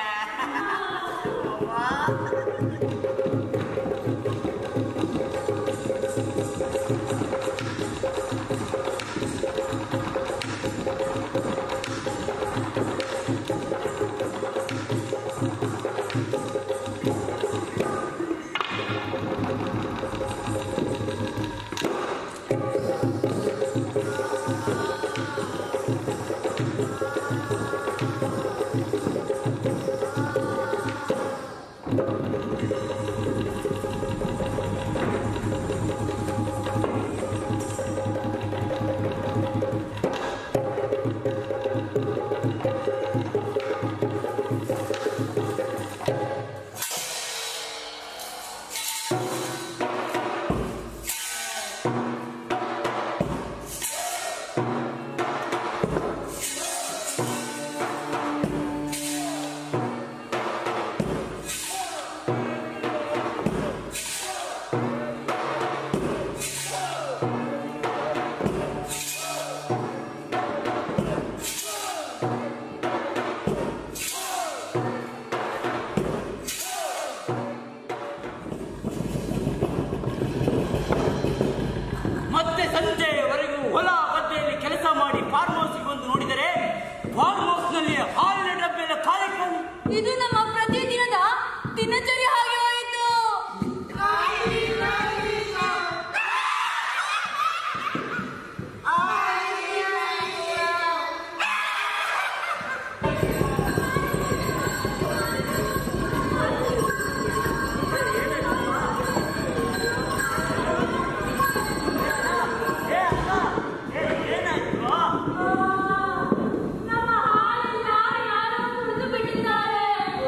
ಮತ್ತೆ ಸಂಜೆಯವರೆಗೂ ಹೊಲ ಗದ್ದೆಯಲ್ಲಿ ಕೆಲಸ ಮಾಡಿ ಫಾರ್ಮ್ ಹೌಸ್ಗೆ ಬಂದು ನೋಡಿದರೆ ಫಾರ್ಮ್ ಹೌಸ್ನಲ್ಲಿ ಹಾಲಿನ ಡಬ್ಬೆಲ್ಲ ಖಾಲಿ ಖಾಲಿ ಇದು ನಮ್ಮ ಪ್ರತಿದಿನದ ದಿನಚರಿ ಹಾಗೆ ಹೋಯಿತು ಏ ಅಕ್ಕ ಏ, ಏನಾಯ್ತು ನಮ್ಮ ಹಾಲನ್ನ ಯಾರೋ ಕುಡಿದು ಬಿಟ್ಟಿದ್ದಾರೆ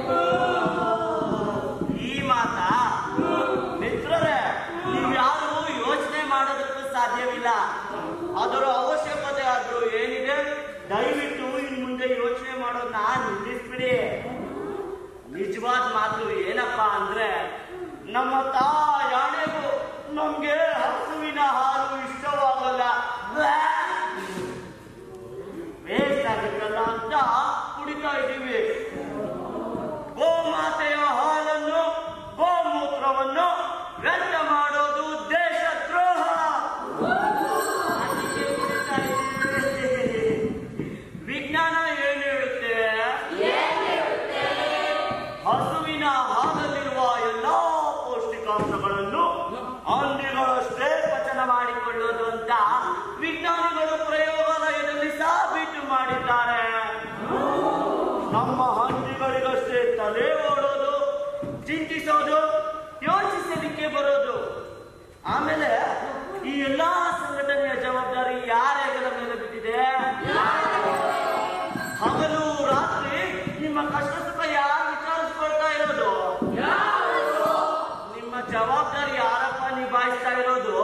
ಈ ಮಾತಾ ಮಿತ್ರರೇ ನೀವ್ಯಾರು ಯೋಚನೆ ಮಾಡೋದಕ್ಕೂ ಸಾಧ್ಯವಿಲ್ಲ ಅದರ ಅವಶ್ಯಕತೆ ಆದ್ರೂ ಏನಿದೆ ದಯವಿಟ್ಟು ಇನ್ ಮುಂದೆ ಯೋಚನೆ ಮಾಡೋದನ್ನ ನಿಲ್ಲಿಸ್ಬಿಡಿ ನಿಜವಾದ ಮಾತು ಏನಪ್ಪಾ ಅಂದ್ರೆ ನಮ್ಮ ತಾಯಾಣೆಗೂ ನಮ್ಗೆ ಹಸುವಿನ ಹಾಲು ಇಷ್ಟವಾಗಲ್ಲ ವೇಸ್ಟ್ ಆಗುತ್ತಲ್ಲ ಅಂತ ಕುಡಿತಾ ಇದ್ದೀವಿ ಗೋಮಾತೆಯ ಹಾಲನ್ನು ಗೋಮೂತ್ರವನ್ನು ವ್ಯರ್ಥ ಮಾಡೋದು ದೇಶದ್ರೋಹ ಅದಕ್ಕೆ ಕುಡಿತಾ ಇದ್ದೀವಿ. ವಿಜ್ಞಾನ ಏನು ಹೇಳುತ್ತೆ ಹಸುವಿನ ಹಾಲಲ್ಲಿರುವ ಎಲ್ಲಾ ಪೌಷ್ಟಿಕಾಂಶಗಳನ್ನು ಹಂದಿಗಳಷ್ಟೇ ಪಚನ ಮಾಡಿಕೊಳ್ಳೋದು ಅಂತ ವಿಜ್ಞಾನಿಗಳು ಪ್ರಯೋಗಾಲಯದಲ್ಲಿ ಸಾಬೀತು ಮಾಡಿದ್ದಾರೆ ನಮ್ಮ ಹಂದಿಗಳಿಗಷ್ಟೇ ತಲೆ ಓಡೋದು ಚಿಂತಿಸೋದು ಯೋಚಿಸಲಿಕ್ಕೆ ಬರೋದು ಆಮೇಲೆ ಈ ಎಲ್ಲಾ ಸಂಘಟನೆಯ ಜವಾಬ್ದಾರಿ ಯಾರ ಹೆಗಲ ಮೇಲೆ ಬಿದ್ದಿದೆ ಹಗಲು ರಾತ್ರಿ ನಿಮ್ಮ ಕಷ್ಟ ಸುಖ ಯಾರು ವಿಚಾರಿಸ್ಕೊಳ್ತಾ ಇರೋದು ಜವಾಬ್ದಾರಿ ಯಾರಪ್ಪ ನಿಭಾಯಿಸ್ತಾ ಇರೋದು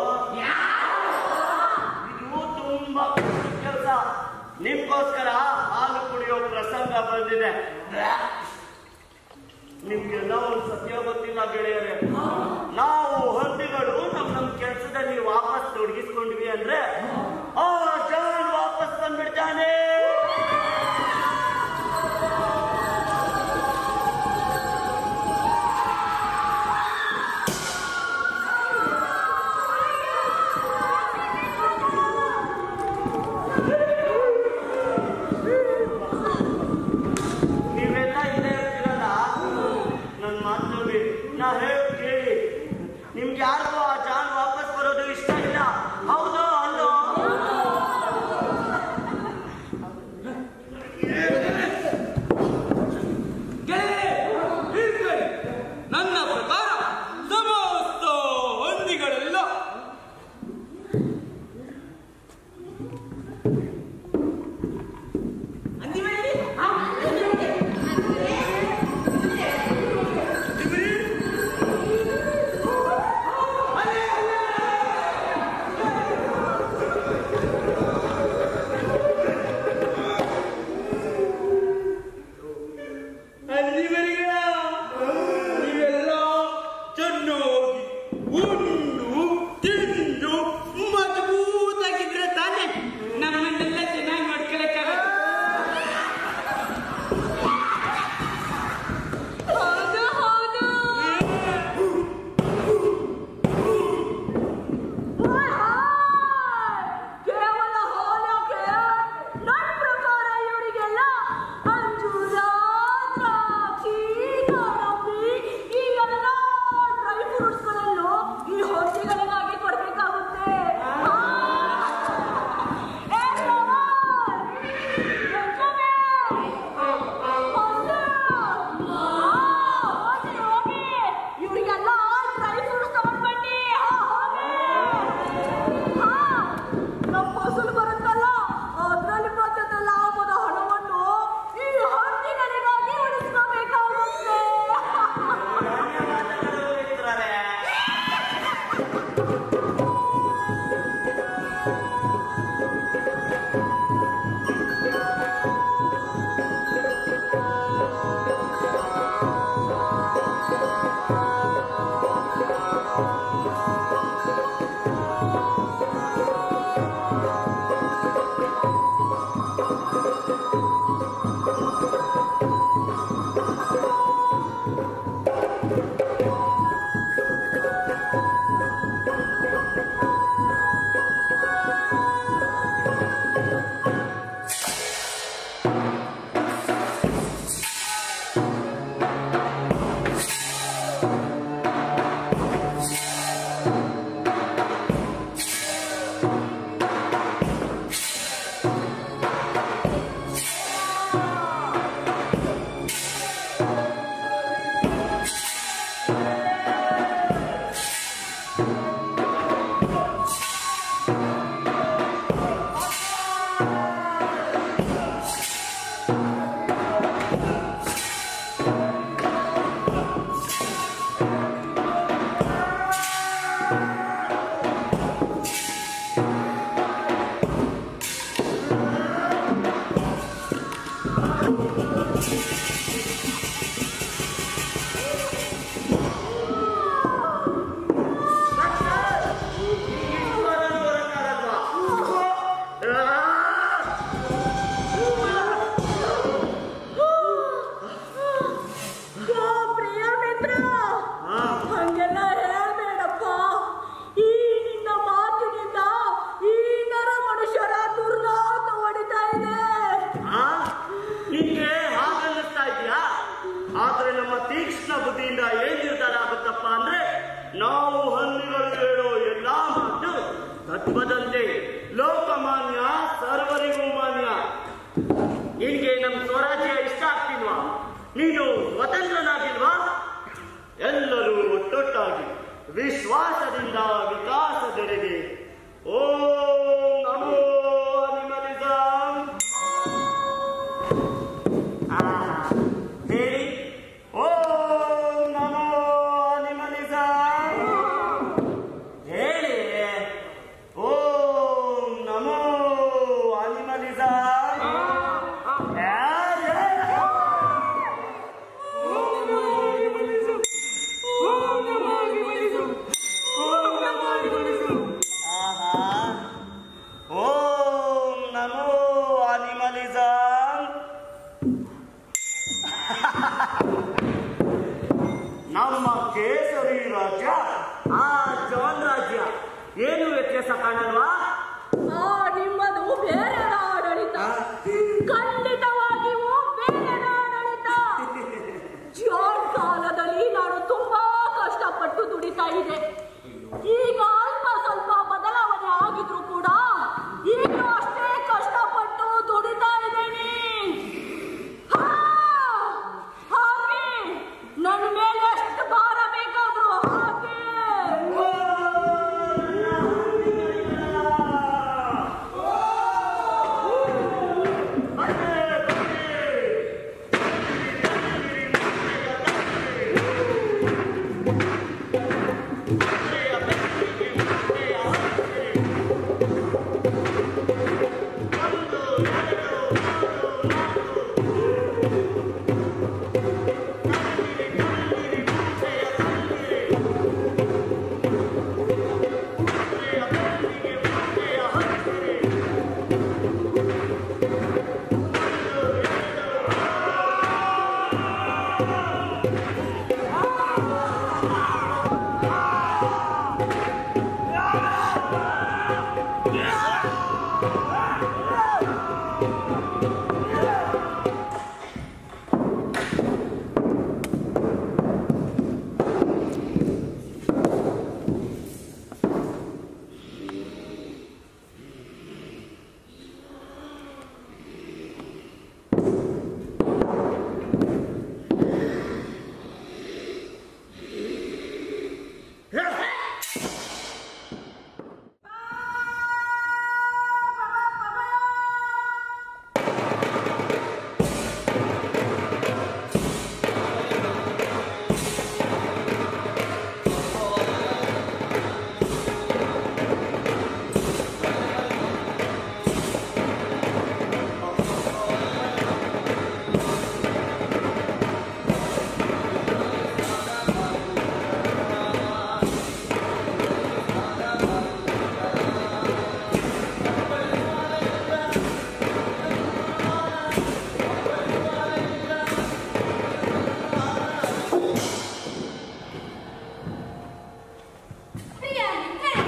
ಇದು ತುಂಬಾ ಕೆಲಸ ನಿಮ್ಗೋಸ್ಕರ ಹಾಲು ಕುಡಿಯೋ ಪ್ರಸಂಗ ಬಂದಿದೆ ನಿಮ್ಗೆಲ್ಲ ಒಂದು ಸತ್ಯ ಗೊತ್ತಿಲ್ಲ ಗೆಳೆಯರೇ ನಾವು ಹಂದಿಗಳು ನಮ್ ನಮ್ ಕೆಲಸದಲ್ಲಿ ವಾಪಸ್ ತೊಡಗಿಸ್ಕೊಂಡ್ವಿ ಅಂದ್ರೆ ಆ ಜಾನ್ ವಾಪಸ್ ಬಂದ್ಬಿಡ್ತಾನೆ ನೀವೆಲ್ಲ ಇಲ್ಲೇ ಇರ್ತೀರಲ್ಲ ನನ್ನ ಮಾತು ನೋಡಿ ನಾ ಹೇಳಿ ಕೇಳಿ ನಿಮ್ಗೆ ಯಾರಿಗೂ ಆ ಜಾನ್ ವಾಪಸ್ ಬರೋದು ಇಷ್ಟ ಇಲ್ಲ ಹೌದೋ ಅಲ್ಲೋ ಗೆಳೆಯರೇ, ಹೀರ್ಕೊಳ್ಳಿ. ನನ್ನ ಪ್ರಕಾರ ಸಮಸ್ತ ಹಂದಿಗಳೆಲ್ಲ ಅಲ್ಲಿವರೆಗೆ ನೀವೆಲ್ಲ ಚೆನ್ನಾಗಿ ಉಂಡು ತಿಂದು ಮಜಬೂತಾಗಿದ್ರೆ ತಾನೇ ನಮ್ಮನ್ನೆಲ್ಲ ಚೆನ್ನಾಗಿ ನೋಡ್ಕೊಳಕ್ಕಾಗತ್ತೆ ಹೌದು ಹೌದು ಹಾಯ್, ಹಾಯ್. ಕೇವಲ ಹಾಲಕ್ಕೆ ನನ್ನ ಪ್ರಕಾರ ಇವರಿಗೆಲ್ಲ ಅಂಜೂರ ದ್ರಾಕ್ಷಿ ಗೋಡಂಬಿ ಈ ಎಲ್ಲ ಡ್ರೈ ಫ್ರೂಟ್ಸ್ಗಳಲ್ಲೂ ಈ ಹೊಟ್ಟೆಗಳಿಗಾಗಿ ಕೊಡ್ಬೇಕಾಗುತ್ತೆ ಆ. ಏ, ಶ್ರವಣ್! ಯಜಮಾನೆ! ಇವರಿಗೆಲ್ಲ ಡ್ರೈ ಫ್ರೂಟ್ಸ್ ತಗೊಂಡ್ ಬನ್ನಿ ನಮ್ಮ ಫಸಲು ಬರುತ್ತಲ್ಲ ಅದರಲ್ಲಿ ಬಂದ ಲಾಭದ ಹಣವನ್ನು ಈ ಹಣ್ಣಿಗಳಿಗಾಗಿ ಉಳಿಸ್ಕೋಬೇಕಾಗುತ್ತೆ ಓ, ಪ್ರಿಯ ಮಿತ್ರ ಹಂಗೆಲ್ಲ ಹೇಳ್ಬೇಡಪ್ಪ ಈ ನಿನ್ನ ಮಾತಿನಿಂದ ಈ ನರ ಮನುಷ್ಯರ ದುರ್ನಾತ ಹೊಡಿತಾ ಇದೆ ಆ? ನಿನ್ಗೆ ಹಾಗನ್ನಿಸ್ತಾ ಇದೆಯಾ ಆದ್ರೆ ನಮ್ಮ ತೀಕ್ಷ್ಣ ಬುದ್ಧಿಯಿಂದ ಏನ್ ನಿರ್ಧಾರ ಆಗುತ್ತಪ್ಪ ಅಂದ್ರೆ ನಾವು ಹನ್ನಿಗಳು ಹೇಳೋ ಎಲ್ಲಾ ಮಾತು ತತ್ವದಂತೆ ಲೋಕಮಾನ್ಯ ಸರ್ವರಿಗೂ ಮಾನ್ಯ ನಿನ್ಗೆ ನಮ್ ಸ್ವರಾಜ್ಯ ಇಷ್ಟ ಆಗ್ತಿಲ್ವಾ ನೀನು ಸ್ವತಂತ್ರನಾಗಿಲ್ವಾ ಎಲ್ಲರೂ ಒಟ್ಟೊಟ್ಟಾಗಿ ವಿಶ್ವಾಸದಿಂದ ವಿಕಾಸದೆಡೆಗೆ ಓಂ ನಮೋ ಅನಿಮಲಿಸಂ ಆ, ಹೇಳಿ ಓಂ ನಮೋ ಅನಿಮಲಿಸಂ ಕೇಸರಿ ರಾಜ್ಯ ಆ ಜಾನ್ ರಾಜ್ಯ ಏನು ವ್ಯತ್ಯಾಸ ಕಾಣಲ್ವಾ ಆ ನಿಮ್ಮದು ಬೇರೆ ಆಡಳಿತ ಖಂಡಿತವಾಗಿಯೂ ಬೇರೆ ಆಡಳಿತ ಜಾನ್ ಕಾಲದಲ್ಲಿ ನಾನು ತುಂಬಾ ಕಷ್ಟಪಟ್ಟು ದುಡಿತಾ ಇದ್ದೆ ಈಗ ಅಲ್ಪ ಸ್ವಲ್ಪ ಬದಲಾವಣೆ ಆಗಿದ್ರು ಕೂಡ ಈಗಲೂ ಅಷ್ಟೇ ಕಷ್ಟಪಟ್ಟು ದುಡಿತಾ ಇದ್ದೀನಿ ಹಾ, ಹಾಗೆ ನನ್ನ ಮೇಲೆ ಎಷ್ಟು ಭಾರ ಬೇಕಾದ್ರು ಹಾಗೆ ಪ್ರಿಯ ಮಿತ್ರರೇ,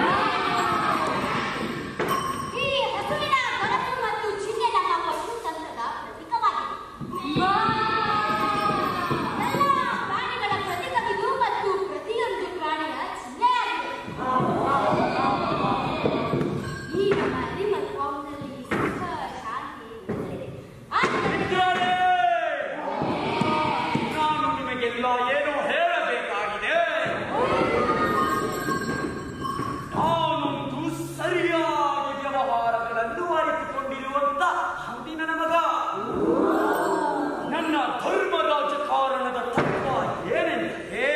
ಈ ಹಸುವಿನ ಗೊರಸು ಮತ್ತು ಚಿಹ್ನೆ ನಮ್ಮ ಪಶುತಂತ್ರದ ಪ್ರತೀಕವಾಗಿದೆ. ಎಲ್ಲ ಪ್ರಾಣಿಗಳ ಪ್ರತೀಕವಿದು ಮತ್ತು ಪ್ರತಿಯೊಂದು ಪ್ರಾಣಿಯ ಚಿಹ್ನೆಯಾಗಿದೆ. ಈ ನಮ್ಮ ಅನಿಮಲ್ ಫಾರ್ಮ್ನಲ್ಲಿ ಸುಖ ಶಾಂತಿ ನೆಲೆಸಿದೆ. ಆದರೆ ನಾನು ನಿಮಗೆಲ್ಲ ಏನು ಹೇಳಬೇಕಾಗಿದೆ ನಾನೊಂದು ಸರಿಯಾಗಿ ವ್ಯವಹಾರಗಳನ್ನು ಅರಿತುಕೊಂಡಿರುವಂತ ಹಂದಿನ ಮಗ ನನ್ನ ಧರ್ಮ ರಾಜಕಾರಣದ ತತ್ವ ಏನೆಂದರೆ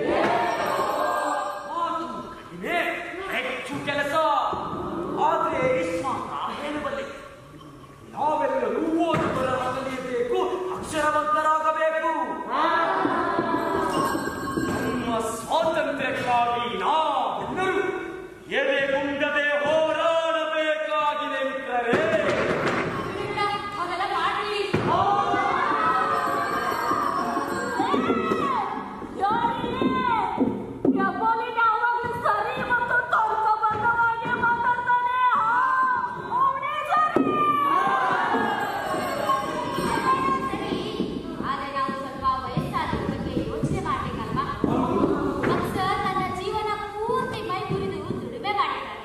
ಮಾತು ಕಡಿಮೆ ಹೆಚ್ಚು ಕೆಲಸ ಆದ್ರೆ ಇಸ್ಮಾತ ಹೇಳುವಲ್ಲಿ ನಾವೆಲ್ಲರೂ ಓದುಗರಾಗಲೇಬೇಕು ಅಕ್ಷರವಂತರಾಗಬೇಕು ನಮ್ಮ ಸ್ವಾತಂತ್ರ್ಯಕ್ಕಾಗಿ ನಾವೆಲ್ಲರೂ ಎದೆಗುಂದದೆ ಹೋರಾಡಬೇಕಾಗಿದೆ ಮಿತ್ರರೇ ಇದನ್ನ ಹಾಗೆಲ್ಲ ಮಾಡ್ಲಿ. ಕೆಪೋಲಿನ ಯಾವಾಗ್ಲೂ ಸರಿ ಮತ್ತು ತರ್ಕಬದ್ಧವಾಗಿ ಮಾತಾಡ್ತಾನೆ ಅವನೇ ಸರಿ ಸರಿ ಆದ್ರೆ ನಾವು ಸ್ವಲ್ಪ ವಯಸ್ಸಾದ ಬಗ್ಗೆ ಯೋಚನೆ ಮಾಡ್ಬೇಕಲ್ವಾ ಅಕ್ಷ ತನ್ನ ಜೀವನ ಪೂರ್ತಿ ಮೈ ಮುರಿದು ದುಡಿಮೆ ಮಾಡಿದ್ದಾನೆ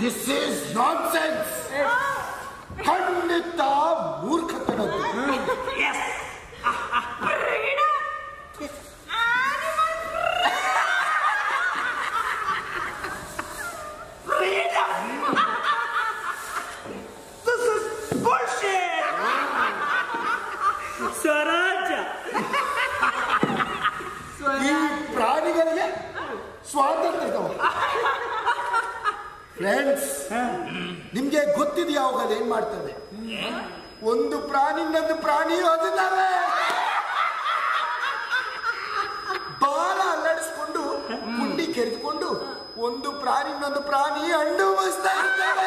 ದಿಸ್ ಈಸ್ ನಾನ್ ಸೆನ್ಸ್ ಖಂಡಿತ ಮೂರ್ಖತನದ್ದು This is bullshit! ಸ್ವರಾಜ್ಯ ಈ ಪ್ರಾಣಿಗಳಿಗೆ ಸ್ವಾತಂತ್ರ್ಯ ಇದಾವ ಫ್ರೆಂಡ್ಸ್ ನಿಮ್ಗೆ ಗೊತ್ತಿದೆಯಾ ಅವುಗಳು ಏನ್ ಮಾಡ್ತವೆ ಒಂದು ಪ್ರಾಣಿ ಇನ್ನೊಂದು ಪ್ರಾಣಿ ಓದಿದ್ದಾವೆ ಬಾಲ ಅಲ್ಲಾಡಿಸ್ಕೊಂಡು ಗುಂಡಿ ಕೆರೆದುಕೊಂಡು ಒಂದು ಪ್ರಾಣಿ ಇನ್ನೊಂದು ಪ್ರಾಣಿ ಹಣ್ಣು ಬಸ್ತಾ ಇರ್ತವೆ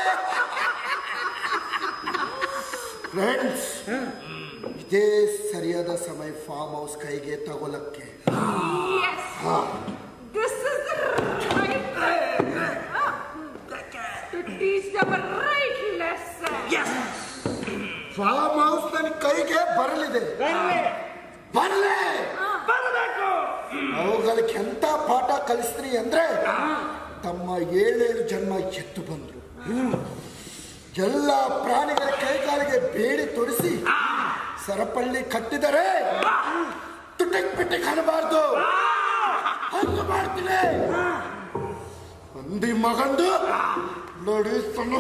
ಫ್ರೆಂಡ್ಸ್ ಇದೇ ಸರಿಯಾದ ಸಮಯ ಫಾರ್ಮ್ ಹೌಸ್ ಕೈಗೆ ತಗೊಳಕ್ಕೆ This is the right to teach them a right lesson. Farmhouse ನನ್ನ ಕೈಗೆ ಬರಲಿದೆ ಬರ್ಲಿ ಬರ್ಲೇ ಬರಬೇಕು ಅವುಗಳಿಗೆ ಎಂತ ಪಾಠ ಕಲಿಸ್ತ್ರಿ ಅಂದ್ರೆ ತಮ್ಮ ಏಳೇಳು ಜನ್ಮ ಎತ್ತು ಬಂದ್ರು ಎಲ್ಲ ಪ್ರಾಣಿಗಳ ಕೈಕಾಲಿಗೆ ಬೇಡಿ ತೊಡಿಸಿ ಸರಪಳ್ಳಿ ಕಟ್ಟಿದರೆ ತುಟಿಕ್ ಪಿಟಿಕ್ ಅನ್ನಬಾರ್ದು ಹಂಗ ಮಾಡ್ತೀನಿ ಒಂದಿ ಮಗಂದು ನೋಡಿ ಸಣ್ಣ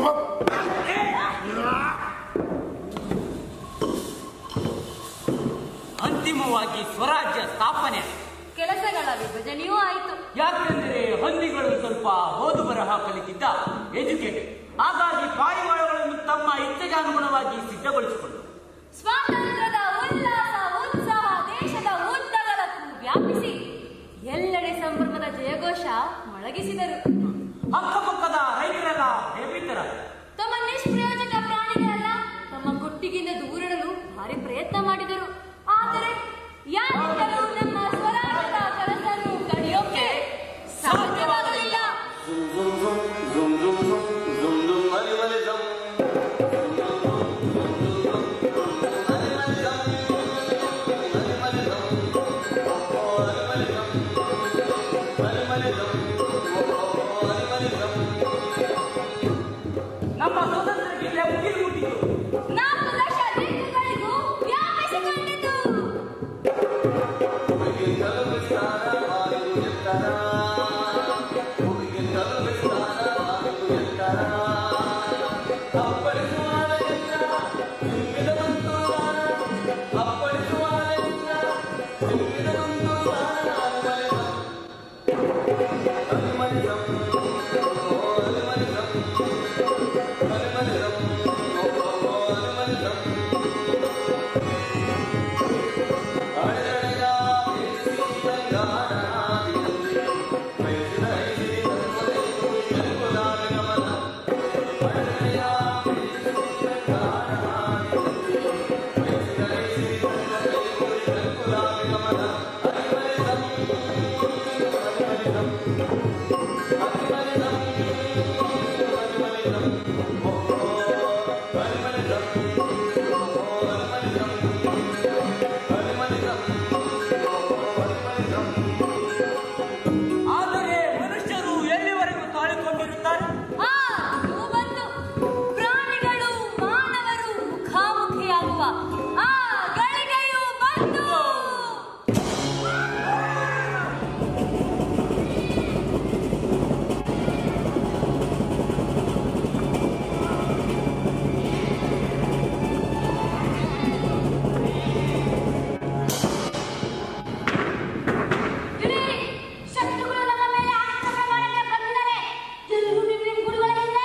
ಅಂತಿಮವಾಗಿ ಸ್ವರಾಜ್ಯ ಸ್ಥಾಪನೆ ಕೆಲಸಗಳ ವಿಭಜನೆಯೂ ಆಯಿತು ಯಾಕೆಂದರೆ ಹಂದಿಗಳು ಸ್ವಲ್ಪ ಓದು ಬರಹ ಕಲಿತಿದ್ದ ಎಜುಕೇಟೆಡ್ ಹಾಗಾಗಿ ಪಾರಿವಾಳಗಳನ್ನು ತಮ್ಮ ಇಚ್ಛೆಗಾನುಗುಣವಾಗಿ ಸಿದ್ಧಗೊಳಿಸಿಕೊಂಡು ಸ್ವಾತಂತ್ರ್ಯದ ಉಲ್ಲಾಸ ಉತ್ಸವ ದೇಶದ ಉದ್ದಗಲಕ್ಕೂ ವ್ಯಾಪಿಸಿ ಎಲ್ಲೆಡೆ ಸಂಭ್ರಮದ ಜಯಘೋಷ ಮೊಳಗಿಸಿದರು ಅಕ್ಕಪಕ್ಕದ ರೈತರೆಲ್ಲ ಭಯಭೀತರ ತಮ್ಮ ನಿಷ್ಪ್ರಯೋಜಕ ಪ್ರಾಣಿಗಳೆಲ್ಲ ತಮ್ಮ ಕೊಟ್ಟಿಗಿಂದ ದೂರಿಡಲು ಭಾರಿ ಪ್ರಯತ್ನ ಮಾಡಿದರು ಆದರೆ ಯಾರಿಂದಲೂ ನಮ್ಮ ಸ್ವರಾಜ್ಯದ ಕನಸನ್ನು ಕಡಿಯೋಕೆ ಸಾಧ್ಯವಾಗಲಿಲ್ಲ ನಮ್ಮ ಸ್ವಾತಂತ್ರ್ಯಕ್ಕೆ ಮುಗಿಲು ಮುಟ್ಟಿತು ನಾಲ್ಕು ಲಕ್ಷ ದಿಕ್ಕುಗಳಿಗೂ ವ್ಯಾಪಿಸಿಕೊಂಡಿತು ಆದರೆ ಮನುಷ್ಯರು ಎಲ್ಲಿವರೆಗೂ ತಾಳಿಕೊಂಡಿರುತ್ತಾರೆ ಆ ದಿನವೂ ಬಂತು ಪ್ರಾಣಿಗಳು ಮಾನವರು ಮುಖಾಮುಖಿಯಾಗುವ ಆ ಗಳಿಗೆಯೂ ಬಂತು ಇಡೀ ಶತ್ರುಗಳು ನಮ್ಮ ಮೇಲೆ ಆಕ್ರಮಣ ಮಾಡಲು ಬಂದಿದ್ದಾರೆ ಎಲ್ಲರೂ ನಿಮ್ಮ ನಿಮ್ಮ ಗುರುಗಳಿಂದ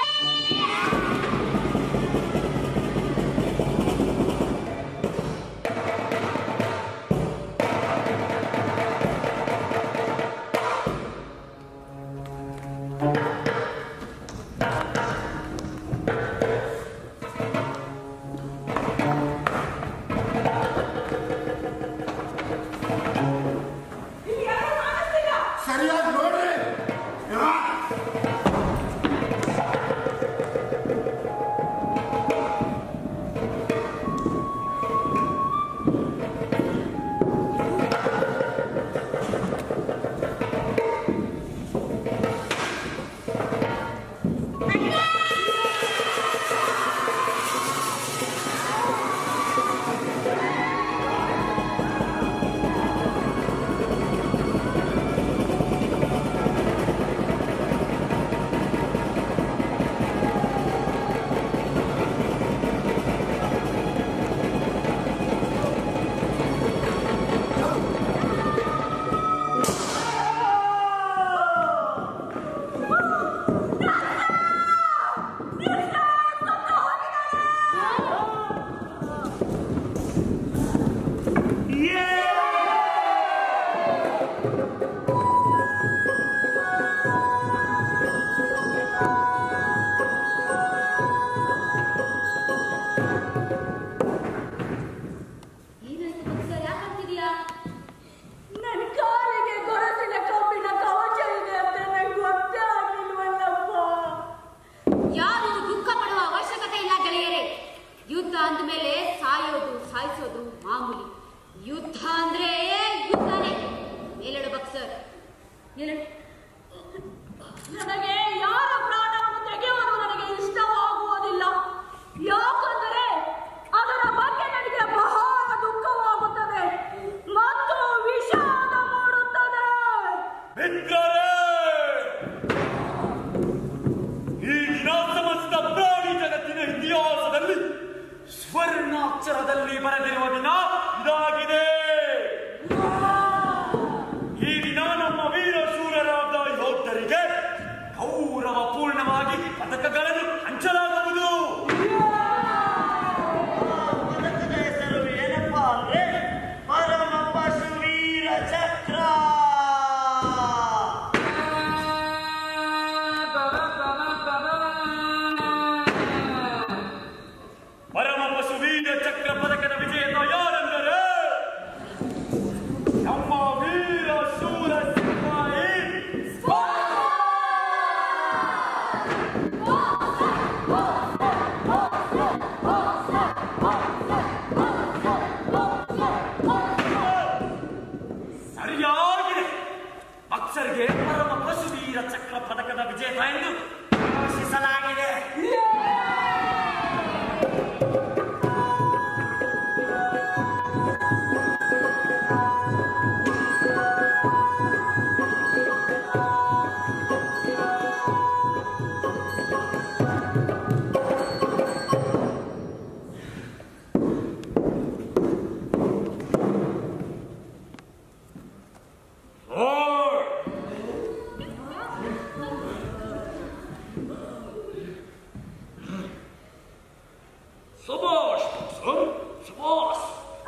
ಸರಿಯಾಗಿ ನೋಡ್ರಿ ಪದಕಗಳನ್ನು ಹಂಚಲಾಗುವುದು ಆ ಪದಕದ ಹೆಸರು ಏನಪ್ಪಾ ಅಂದ್ರೆ ಪರಮ ಪಶುವೀರ ಚಕ್ರ ಪರಮ ಪಶುವೀರ ಚಕ್ರ ಪದಕದ ವಿಜೇತ ಯಾರೆಂದರೆ ನಮ್ಮ ವೀರ ಶೂರ ಸಿಪಾಯಿ ಸರಿಯಾಗಿದೆ ಭಕ್ತರಿಗೆ ಪರಮ ಪಶುವೀರ ಚಕ್ರ ಪದಕದ ವಿಜೇತ ಎಂದು ಘೋಷಿಸಲಾಗಿದೆ ಸುಭಾಷ್ ಸುಭಾಷ್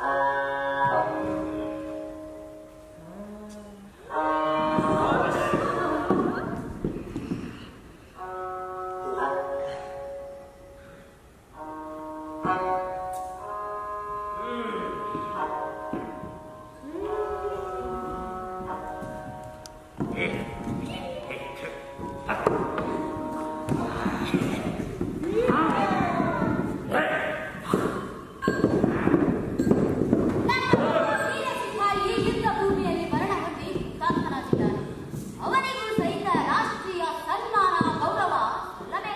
ವೀರ ಸಿಪಾಯಿ ಯುದ್ಧ ಭೂಮಿಯಲ್ಲಿ ಮರಣ ಹೊಂದಿ ಹುತಾತ್ಮನಾಗಿದ್ದಾನೆ ಅವನಿಗೂ ಸಹಿತ ರಾಷ್ಟ್ರೀಯ ಸನ್ಮಾನ ಗೌರವ ಅಲ್ಲವೇ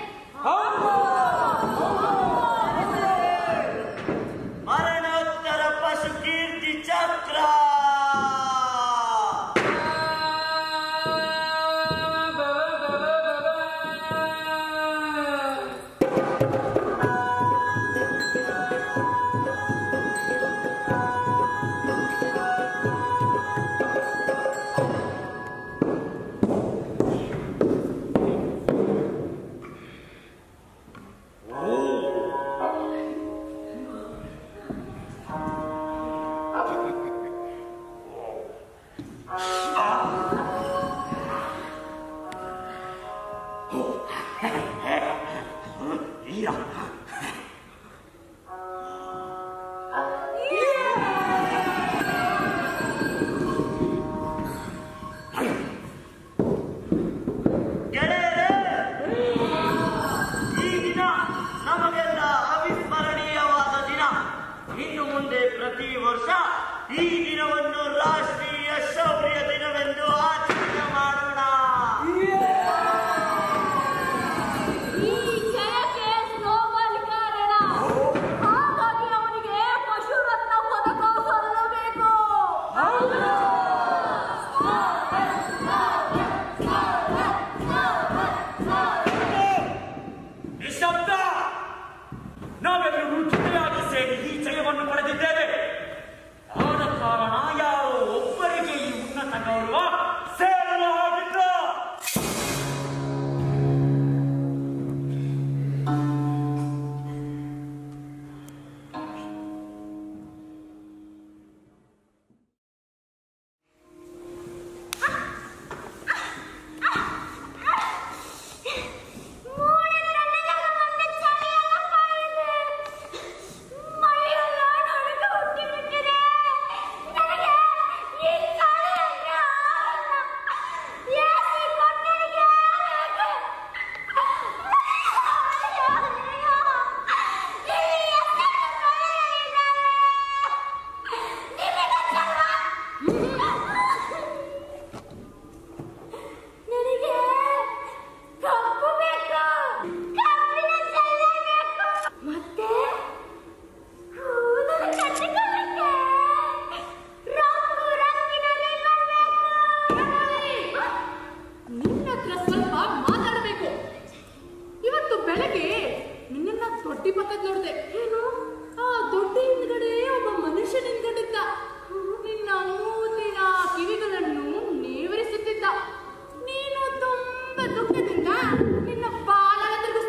ಮರಣೋತ್ತರ ಪಶು ಕೀರ್ತಿ ಚಕ್ರ ವೀರ ಗೆಳೆಯರೇ ಈ ದಿನ ನಮಗೆಲ್ಲ ಅವಿಸ್ಮರಣೀಯವಾದ ದಿನ ಇನ್ನು ಮುಂದೆ ಪ್ರತಿ ವರ್ಷ ಈ ದಿನವನ್ನು ರಾಷ್ಟ್ರೀಯ ಶೌರ್ಯ ದಿನವೆಂದು ಆಚರಣೆ ಮಾಡೋಣ ಈ ಜಯಕ್ಕೆ ಸ್ನೋಬಾಲ್ ಕಾರಣ ಹಾಗಾಗಿ ಅವನಿಗೆ ಪಶುರತ್ನ ಪದಕ ಸಲ್ಲಬೇಕು ನಿಶಬ್ದ ನಾವೆಲ್ಲರೂ ಜೊತೆಯಾಗಿ ಸೇರಿ ಈ ಜಯವನ್ನು ಪಡೆದಿದ್ದೇವೆ ಆದ ಕಾರಣ ಯಾರೋ ಒಬ್ಬರಿಗೆ ಈ ಉನ್ನತ ಗೌರವ ಸೇರುವ ಹಾಗಿಲ್ಲ ಮೈಯೆಲ್ಲ ನಡುಕ ಹುಟ್ಟಿಬಿಟ್ಟಿದೆ ನನಗೆ ಈ ಚಳಿ ಅಂದ್ರೆ ಆಗಲ್ಲ. ಯಾಕೆ ಈ ಕೊಠಡಿಗೆ ಯಾಕೆ? ಅಯ್ಯೋ, ಇಲ್ಲಿ ಎಷ್ಟೊಂದು ಸೊಳ್ಳೆಗಳಿದ್ದಾವೆ. ನಿಮಗೆ ನನಗೆ ಕಪ್ಪು ಬೇಕು ಕಪ್ಪಿನ ಸೊಳ್ಳೆ ಬೇಕು ಮತ್ತೆ ಕೂದಲು ಕಟ್ಟಿಕೊಳ್ಳಕ್ಕೆ ರಂಗು ರಂಗಿನಲ್ಲಿ ಬರಬೇಕು ನಿನ್ನ ಹತ್ರ ಸ್ವಲ್ಪ ಮಾತಾಡಬೇಕು ಇವತ್ತು ಬೆಳಗ್ಗೆ ನಿನ್ನ ದೊಡ್ಡಿ ಪಕ್ಕದ ನೋಡಿದೆ ಏನು ಆ ದೊಡ್ಡಿ ಹಿಂದ್ಗಡೆ ಒಬ್ಬ ಮನುಷ್ಯ ನಿಂತ್ಕೊಂಡಿದ್ದ ನಿನ್ನ ಮೂತಿನ ಕಿವಿಗಳನ್ನು ನೇವರಿಸುತ್ತಿದ್ದ ನೀನು ತುಂಬಾ ದುಃಖದಿಂದ ನಿನ್ನ ಬಾಲ ತಿರುಗಿಸ್ತಾ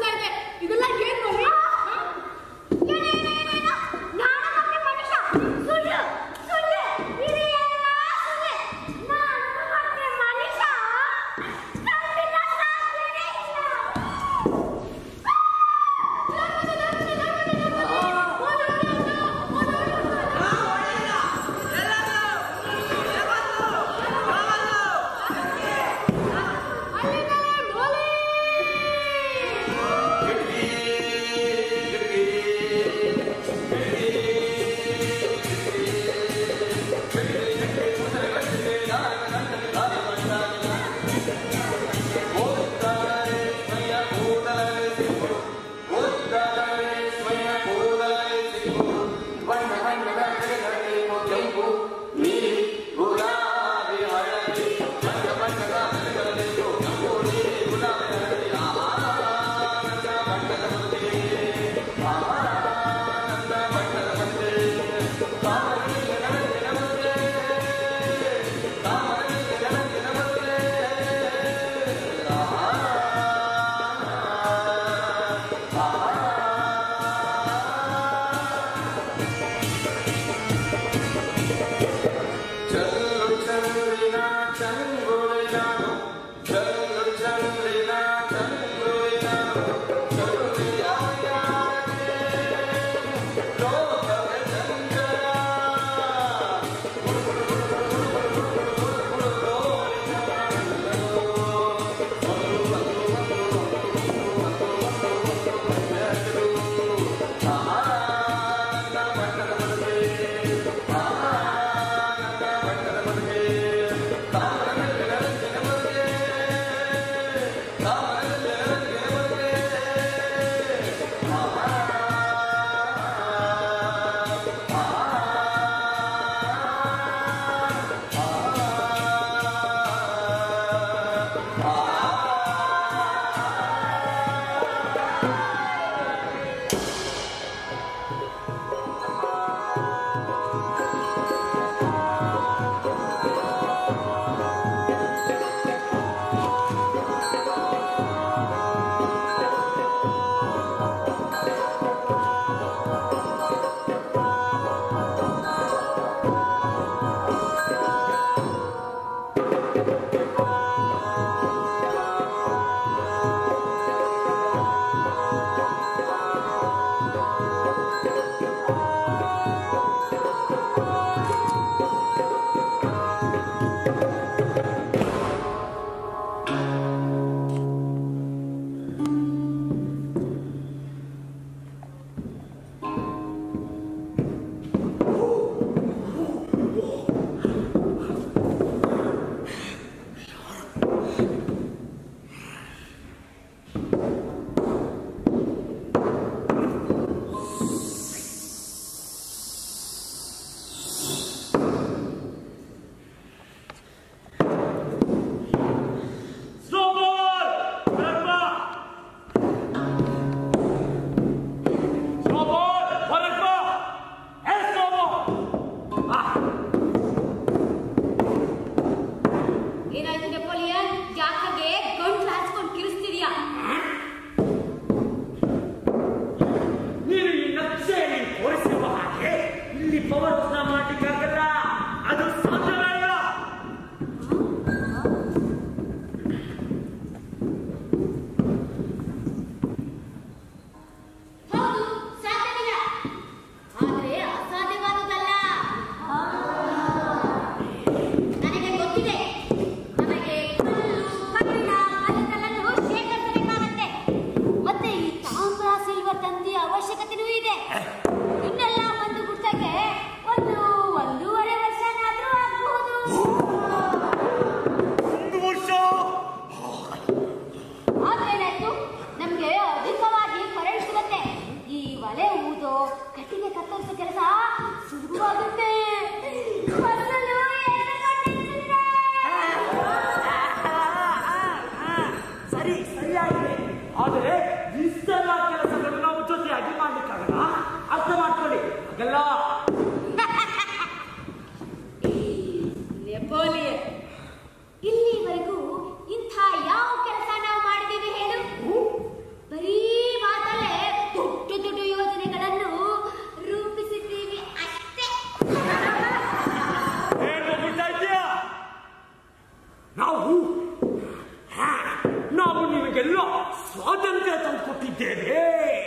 ಸ್ವಾತಂತ್ರ್ಯ ತಂದುಕೊಟ್ಟಿದ್ದೇವೆ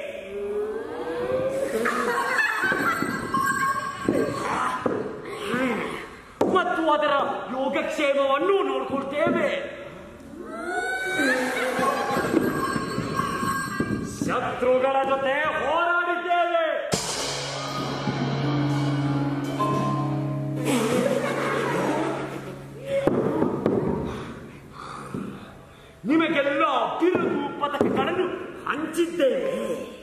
ಮತ್ತು ಅದರ ಯೋಗಕ್ಷೇಮವನ್ನು ನೋಡ್ಕೊಳ್ತೇವೆ ಶತ್ರುಗಳ ಜೊತೆ ಹೋರಾಡಿದ್ದೇವೆ ನಿಮಗೆಲ್ಲ ಬಿರುದು ಪದಕಗಳನ್ನು ಹಂಚಿದ್ದೇವೆ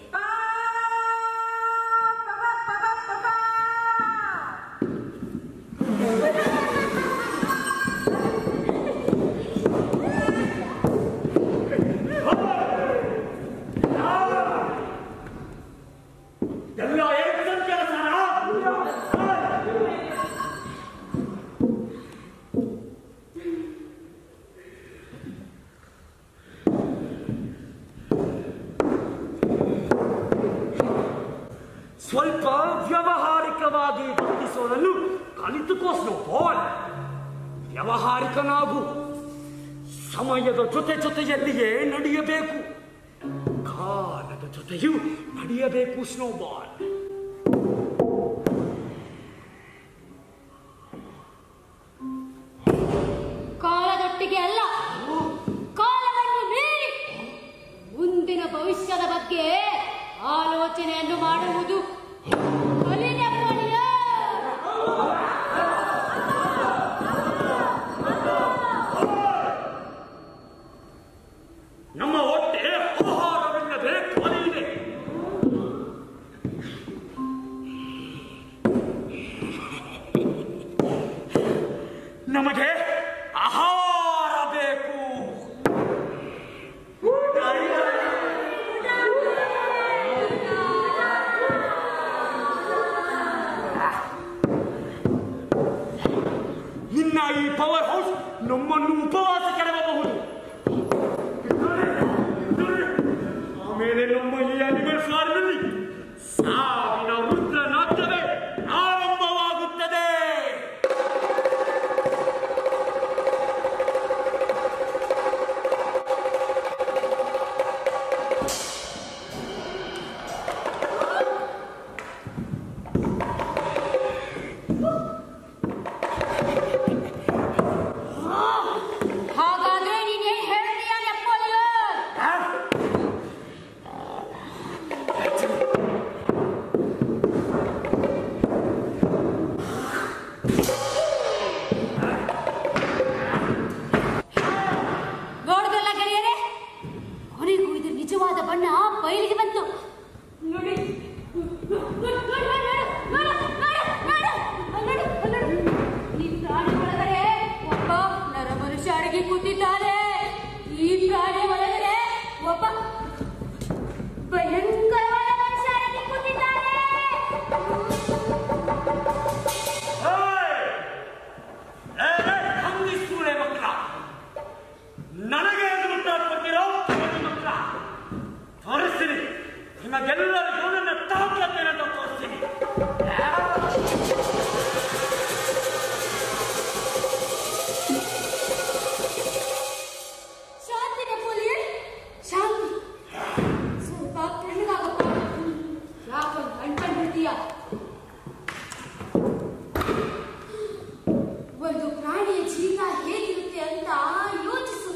ಎಲ್ಲ ಏನ್ ಕೆಲಸನ ಸ್ವಲ್ಪ ವ್ಯವಹಾರಿಕವಾಗಿ ವರ್ತಿಸೋದನ್ನು ಕಲಿತುಕೋ ಸ್ನೋಫಾಲ್ ವ್ಯವಹಾರಿಕನಾಗು ಸಮಯದ ಜೊತೆ ಜೊತೆಯಲ್ಲಿಯೇ ನಡೆಯಬೇಕು ಕಾಲದ ಜೊತೆಯೂ ನಡೆಯಬೇಕು ಸ್ನೋಬಾಲ್ ಕಾಲದೊಟ್ಟಿಗೆ ಅಲ್ಲ ಕಾಲವನ್ನು ಮೀರಿ ಮುಂದಿನ ಭವಿಷ್ಯದ ಬಗ್ಗೆ ಆಲೋಚನೆಯನ್ನು ಮಾಡುವುದು ಕಲಿ ನೆಪೋಲಿಯನ್. ನಮ್ಮ ಹೊಟ್ಟೆ ಆಹಾರವಿಲ್ಲದೆ ಖಾಲಿ ಇದೆ ನಮಗೆ ಆಹಾರ ಬೇಕು ನಿನ್ನ ಈ ಪವರ್ ಹೌಸ್ ನಮ್ಮನ್ನು ಉಪವಾಸ ಕೆಡವಬಹುದು ಆಮೇಲೆ ನಮ್ಮ ಈ ಅನಿಮಲ್ ಫಾರ್ಮಲ್ಲಿ ಸಾವಿನ ರುದ್ರ ನಾಟ್ಯವೇ ಆರಂಭವಾಗುತ್ತದೆ ಹಾಗಾದ್ರೆ ನೀನೇನ್ ಹೇಳ್ತೀಯ ನೆಪೋಲಿಯನ್ ನೋಡಿದ್ರಲ್ಲ ಗೆಳೆಯರೇ ಕೊನೆಗೂ ಇದ್ರ ನಿಜವಾದ ಬಣ್ಣ ಬಯಲಿಗೆ ಬಂತು ನೋಡಿ ನೋಡು, ನೋಡು, ನೋಡು, ನೋಡು, ನೋಡು, ನೋಡು, ನೋಡು, ನೋಡು. ಈ ಪ್ರಾಣಿ ಒಳಗಡೆ ಒಬ್ಬ ನರ ಮನುಷ್ಯ ಅಡಗಿ ಕೂತಿದ್ದಾನೆ ಈ ಪ್ರಾಣಿ ಒಳಗಡೆ ಒಬ್ಬ ಭಯಂಕರವಾದ ಮನುಷ್ಯ ಅಡಗಿ ಕೂತಿದ್ದಾನೆ ಹಂಗಿಸ್ಕೂಳೆ ಮಕ್ಕಳ ನನಗೆ ಅದು ಮುಟ್ಟಾಡ್ಕೊತಿರೋ ಮಕ್ಕಳ ತೋರಿಸ್ತೀನಿ ನಿಮಗೆಲ್ಲರಿಗೂ ನನ್ನ ತಾಕತ್ತೇನಂತ ತೋರಿಸ್ತೀನಿ ಶಾಂತಿ ನೆಪೋಲಿಯನ್ ಶಾಂತಿ ಸ್ವಲ್ಪ ತಣ್ಣಗಾಗಪ್ಪ ಯಾಕೊಂದು ಅಂಟ್ಕೊಂಡ್ಬಿಡ್ತೀಯ ಒಂದು ಪ್ರಾಣಿಯ ಜೀವನ ಹೇಗಿರುತ್ತೆ ಅಂತ ಯೋಚಿಸು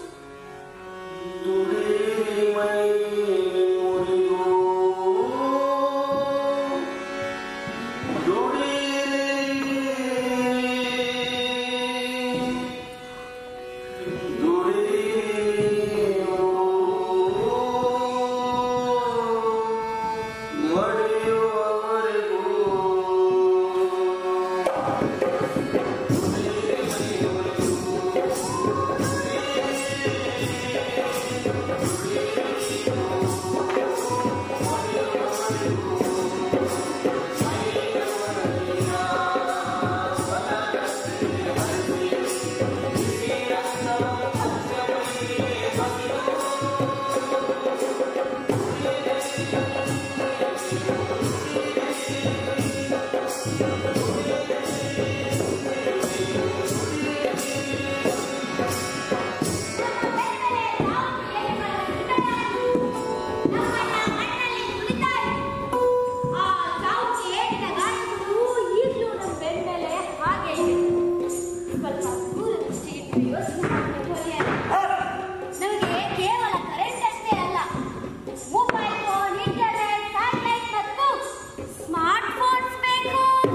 ನಮಗೆ ಕೇವಲ ಕರೆಂಟ್ ಅಷ್ಟೇ ಅಲ್ಲ ಮೊಬೈಲ್ ಫೋನ್ ಇಂಟರ್ನೆಟ್ ಸ್ಯಾಟಲೈಟ್ ಮತ್ತು ಸ್ಮಾರ್ಟ್ ಫೋನ್ಸ್ ಬೇಕು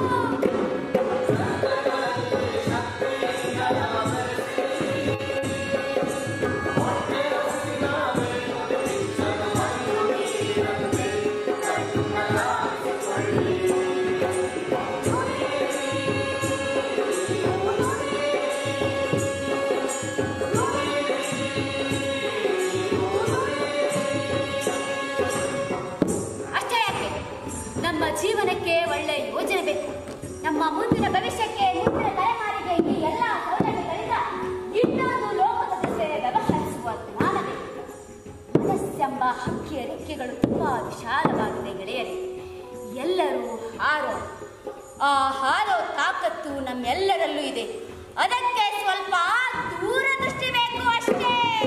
ಅಷ್ಟೇ ಯಾಕೆ ನಮ್ಮ ಜೀವನಕ್ಕೆ ಒಳ್ಳೆ ಯೋಜನೆ ಬೇಕು ನಮ್ಮ ಮುಂದಿನ ಭವಿಷ್ಯಕ್ಕೆ ಮುಂದಿನ ತಲೆಮಾರಿಗೆ ಈ ಎಲ್ಲ ಸೌಲಭ್ಯಗಳಿಂದ ಇನ್ನೊಂದು ಲೋಕದ ಜೊತೆ ವ್ಯವಹರಿಸುವ ಜ್ಞಾನ ಬೇಕು ಮನಸ್ಸೆಂಬ ಹಕ್ಕಿಯ ರೆಕ್ಕೆಗಳು ತುಂಬಾ ವಿಶಾಲವಾಗಿದೆ ಗೆಳೆಯರೇ ಎಲ್ಲರೂ ಹಾರೋ ಆ ಹಾರೋ ತಾಕತ್ತು ನಮ್ಮೆಲ್ಲರಲ್ಲೂ ಇದೆ ಅದಕ್ಕೆ ಸ್ವಲ್ಪ ದೂರದೃಷ್ಟಿ ಬೇಕು ಅಷ್ಟೇ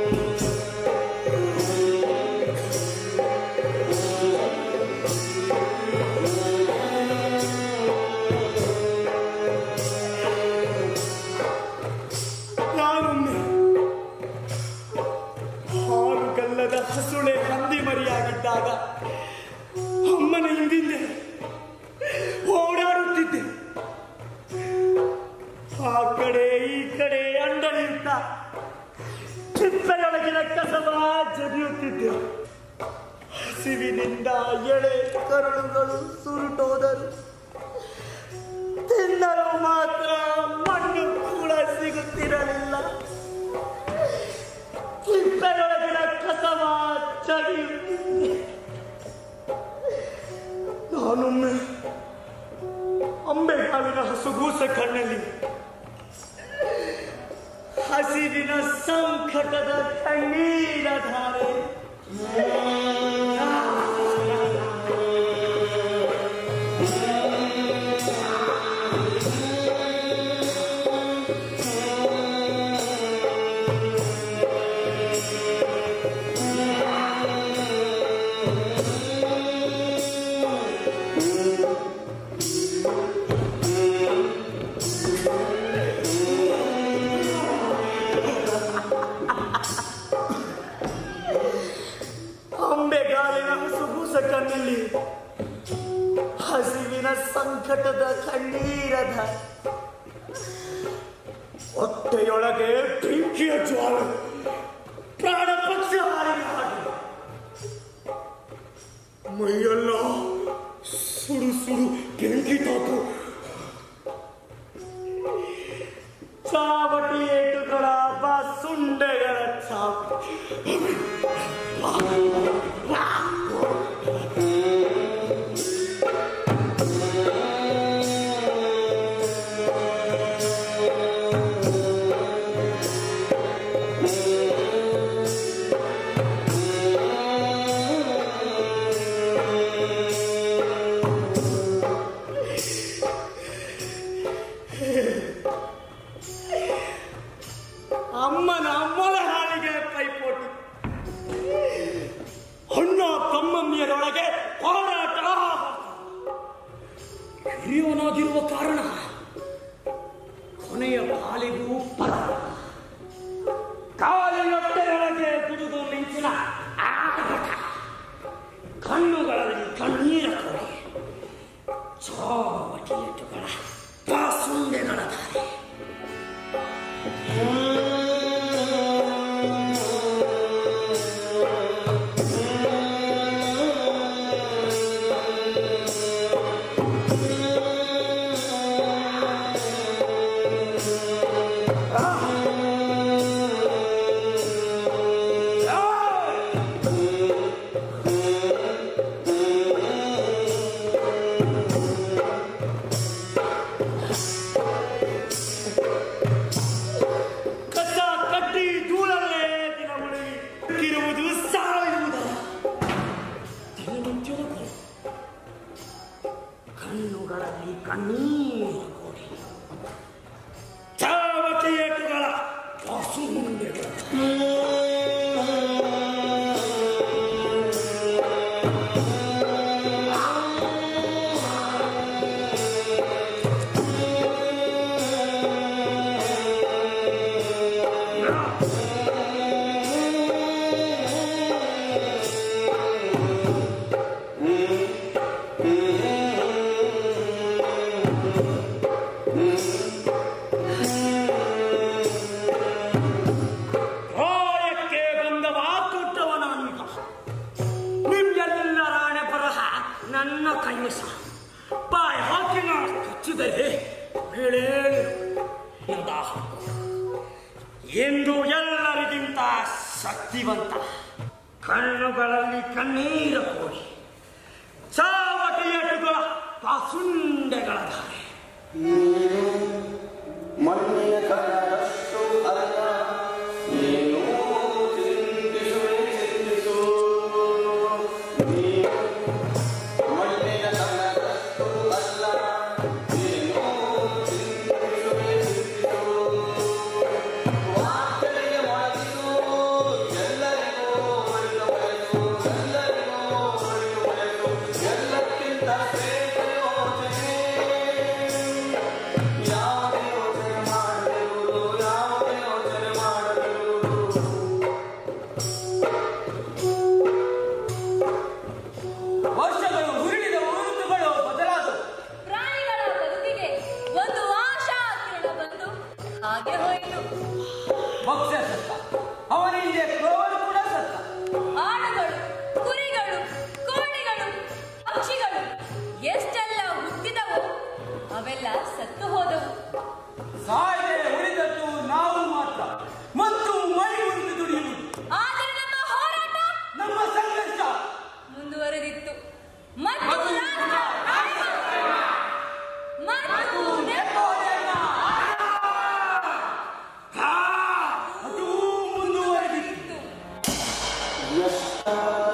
ನಾನೊಮ್ಮೆ ಹಾಲು ಗಲ್ಲದ ಹಸುಳೆ ಹಂದಿ ಮರಿಯಾಗಿದ್ದಾಗ ಅಮ್ಮನ ಹಿಂದಿಂದೆ ಓಡಾಡುತ್ತಿದ್ದೆ ಆ ಕಡೆ ಈ ಕಡೆ ಅಂಡಳಿಯುತ್ತ ಚಿಪ್ಪೆಯೊಳಗಿನ ಕಸವ ಜಗಿಯುತ್ತಿದ್ದೆ ಹಸಿವಿನಿಂದ ಎಳೆ ಕರುಳುಗಳು ಸುರುಟೋದರು ತಿನ್ನಲು ಮಾತ್ರ ಮಣ್ಣು ಕೂಡ ಸಿಗುತ್ತಿರಲಿಲ್ಲ ಚಿಪ್ಪೆಯೊಳಗಿನ ಕಸವ ಜಗಿಯುತ್ತಿದ್ದೆ ನಾನೊಮ್ಮೆ ಅಂಬೆಗಾಲಿನ ಹಸುಗೂಸ ಕಣ್ಣಲ್ಲಿ ಹಸಿವಿನ ಸಂಕಟದ ಕಣ್ಣೀರ ಧಾರೆ ಅಂಬೆಗಾಲಿನ ಹಸುಗೂಸ ಕಣ್ಣಲ್ಲಿ ಹಸಿವಿನ ಸಂಕಟದ ಕಣ್ಣೀರದ ಹೊಟ್ಟೆಯೊಳಗೆ ಬೆಂಕಿಯ ಜ್ವಾಲ ಪ್ರಾಣ ಪಕ್ಷ ಹಾರಿನ ಹಾಗೆ ಮೈಯೆಲ್ಲ ಸುಡು ಸುಡು ಬೆಂಕಿ ತಾಕು ಚಾವಟಿ ಏಟುಗಳ ಸುಂಡೆಗಳ ಚಾವು ಅಮ್ಮನ ಮೊಲ ಹಾಲಿಗೆ ಪೈಪೋಟಿ ಅಣ್ಣ ತಮ್ಮಮ್ಮಿಯರೊಳಗೆ ಹೋರಾಟ ಹಿರಿಯವನಾಗಿರುವ ಕಾರಣ ಕೊನೆಯ ಕಾಲಿಗೂ ಪರ ಕಾಲಿನೊಟ್ಟೆಯೊಳಗೆ ದುಡಿದು ಮಿಂಚಿನ ಆಟ ಕಣ್ಣುಗಳಲ್ಲಿ ಕಣ್ಣೀರ ಕೊರೆ ಚಾವಟಿಯಟುಗಳ ಪಾಸುಂಡೆಗಳ ದಾರಿ ಕಸ ಕಟ್ಟಿ ಧೂಳಲ್ಲೇ ದಿನ ಮುಳುಗಿರುವುದು ಸಾಯುವುದಲ್ಲ ದಿನನಿತ್ಯದ ಕಣ್ಣುಗಳಲ್ಲಿ ಕಣ್ಣೀರ ಕೋಡಿ ಚಾವಟಿಯೇಟುಗಳ ಪಾಸುಂಡೆಗಳ ಪ್ರಾಯಕ್ಕೆ ಬಂದವ ಕೊಟ್ಟವ ನಾನೀಗ ನಿಮ್ಗೆಲ್ಲರ ಹಣೆ ಬರಹ ನನ್ನ ಕೈವಶ ಬಾಯಿ ಹಾಕಿ ನಾನು ಕಚ್ಚಿದರೆ ಹೇಳೇ ಎಂದ ಎಂದು ಎಲ್ಲರಿಗಿಂತ ಶಕ್ತಿವಂತ ಕಣ್ಣುಗಳಲ್ಲಿ ಕಣ್ಣೀರ ಕೋಡಿ ಚಾವಟಿಯಟುಗಳ ಪಾಸುಂಡೆಗಳ ಧಾರೆ ಮಣ್ಣಿನ ಕಣದಷ್ಟು ಅಲ್ಲ ನೀನು ಚಿಂತಿಸುವೆ ಚಿಂತಿಸು ನೀನು ಮಣ್ಣಿನ ಕಣದಷ್ಟು ಅಲ್ಲ ನೀನು ಚಿಂತಿಸುವೆ ಚಿಂತಿಸು ವಾರ್ತೆಗೆ ಮೊಳಗಿಸು ಯಸ್ಯ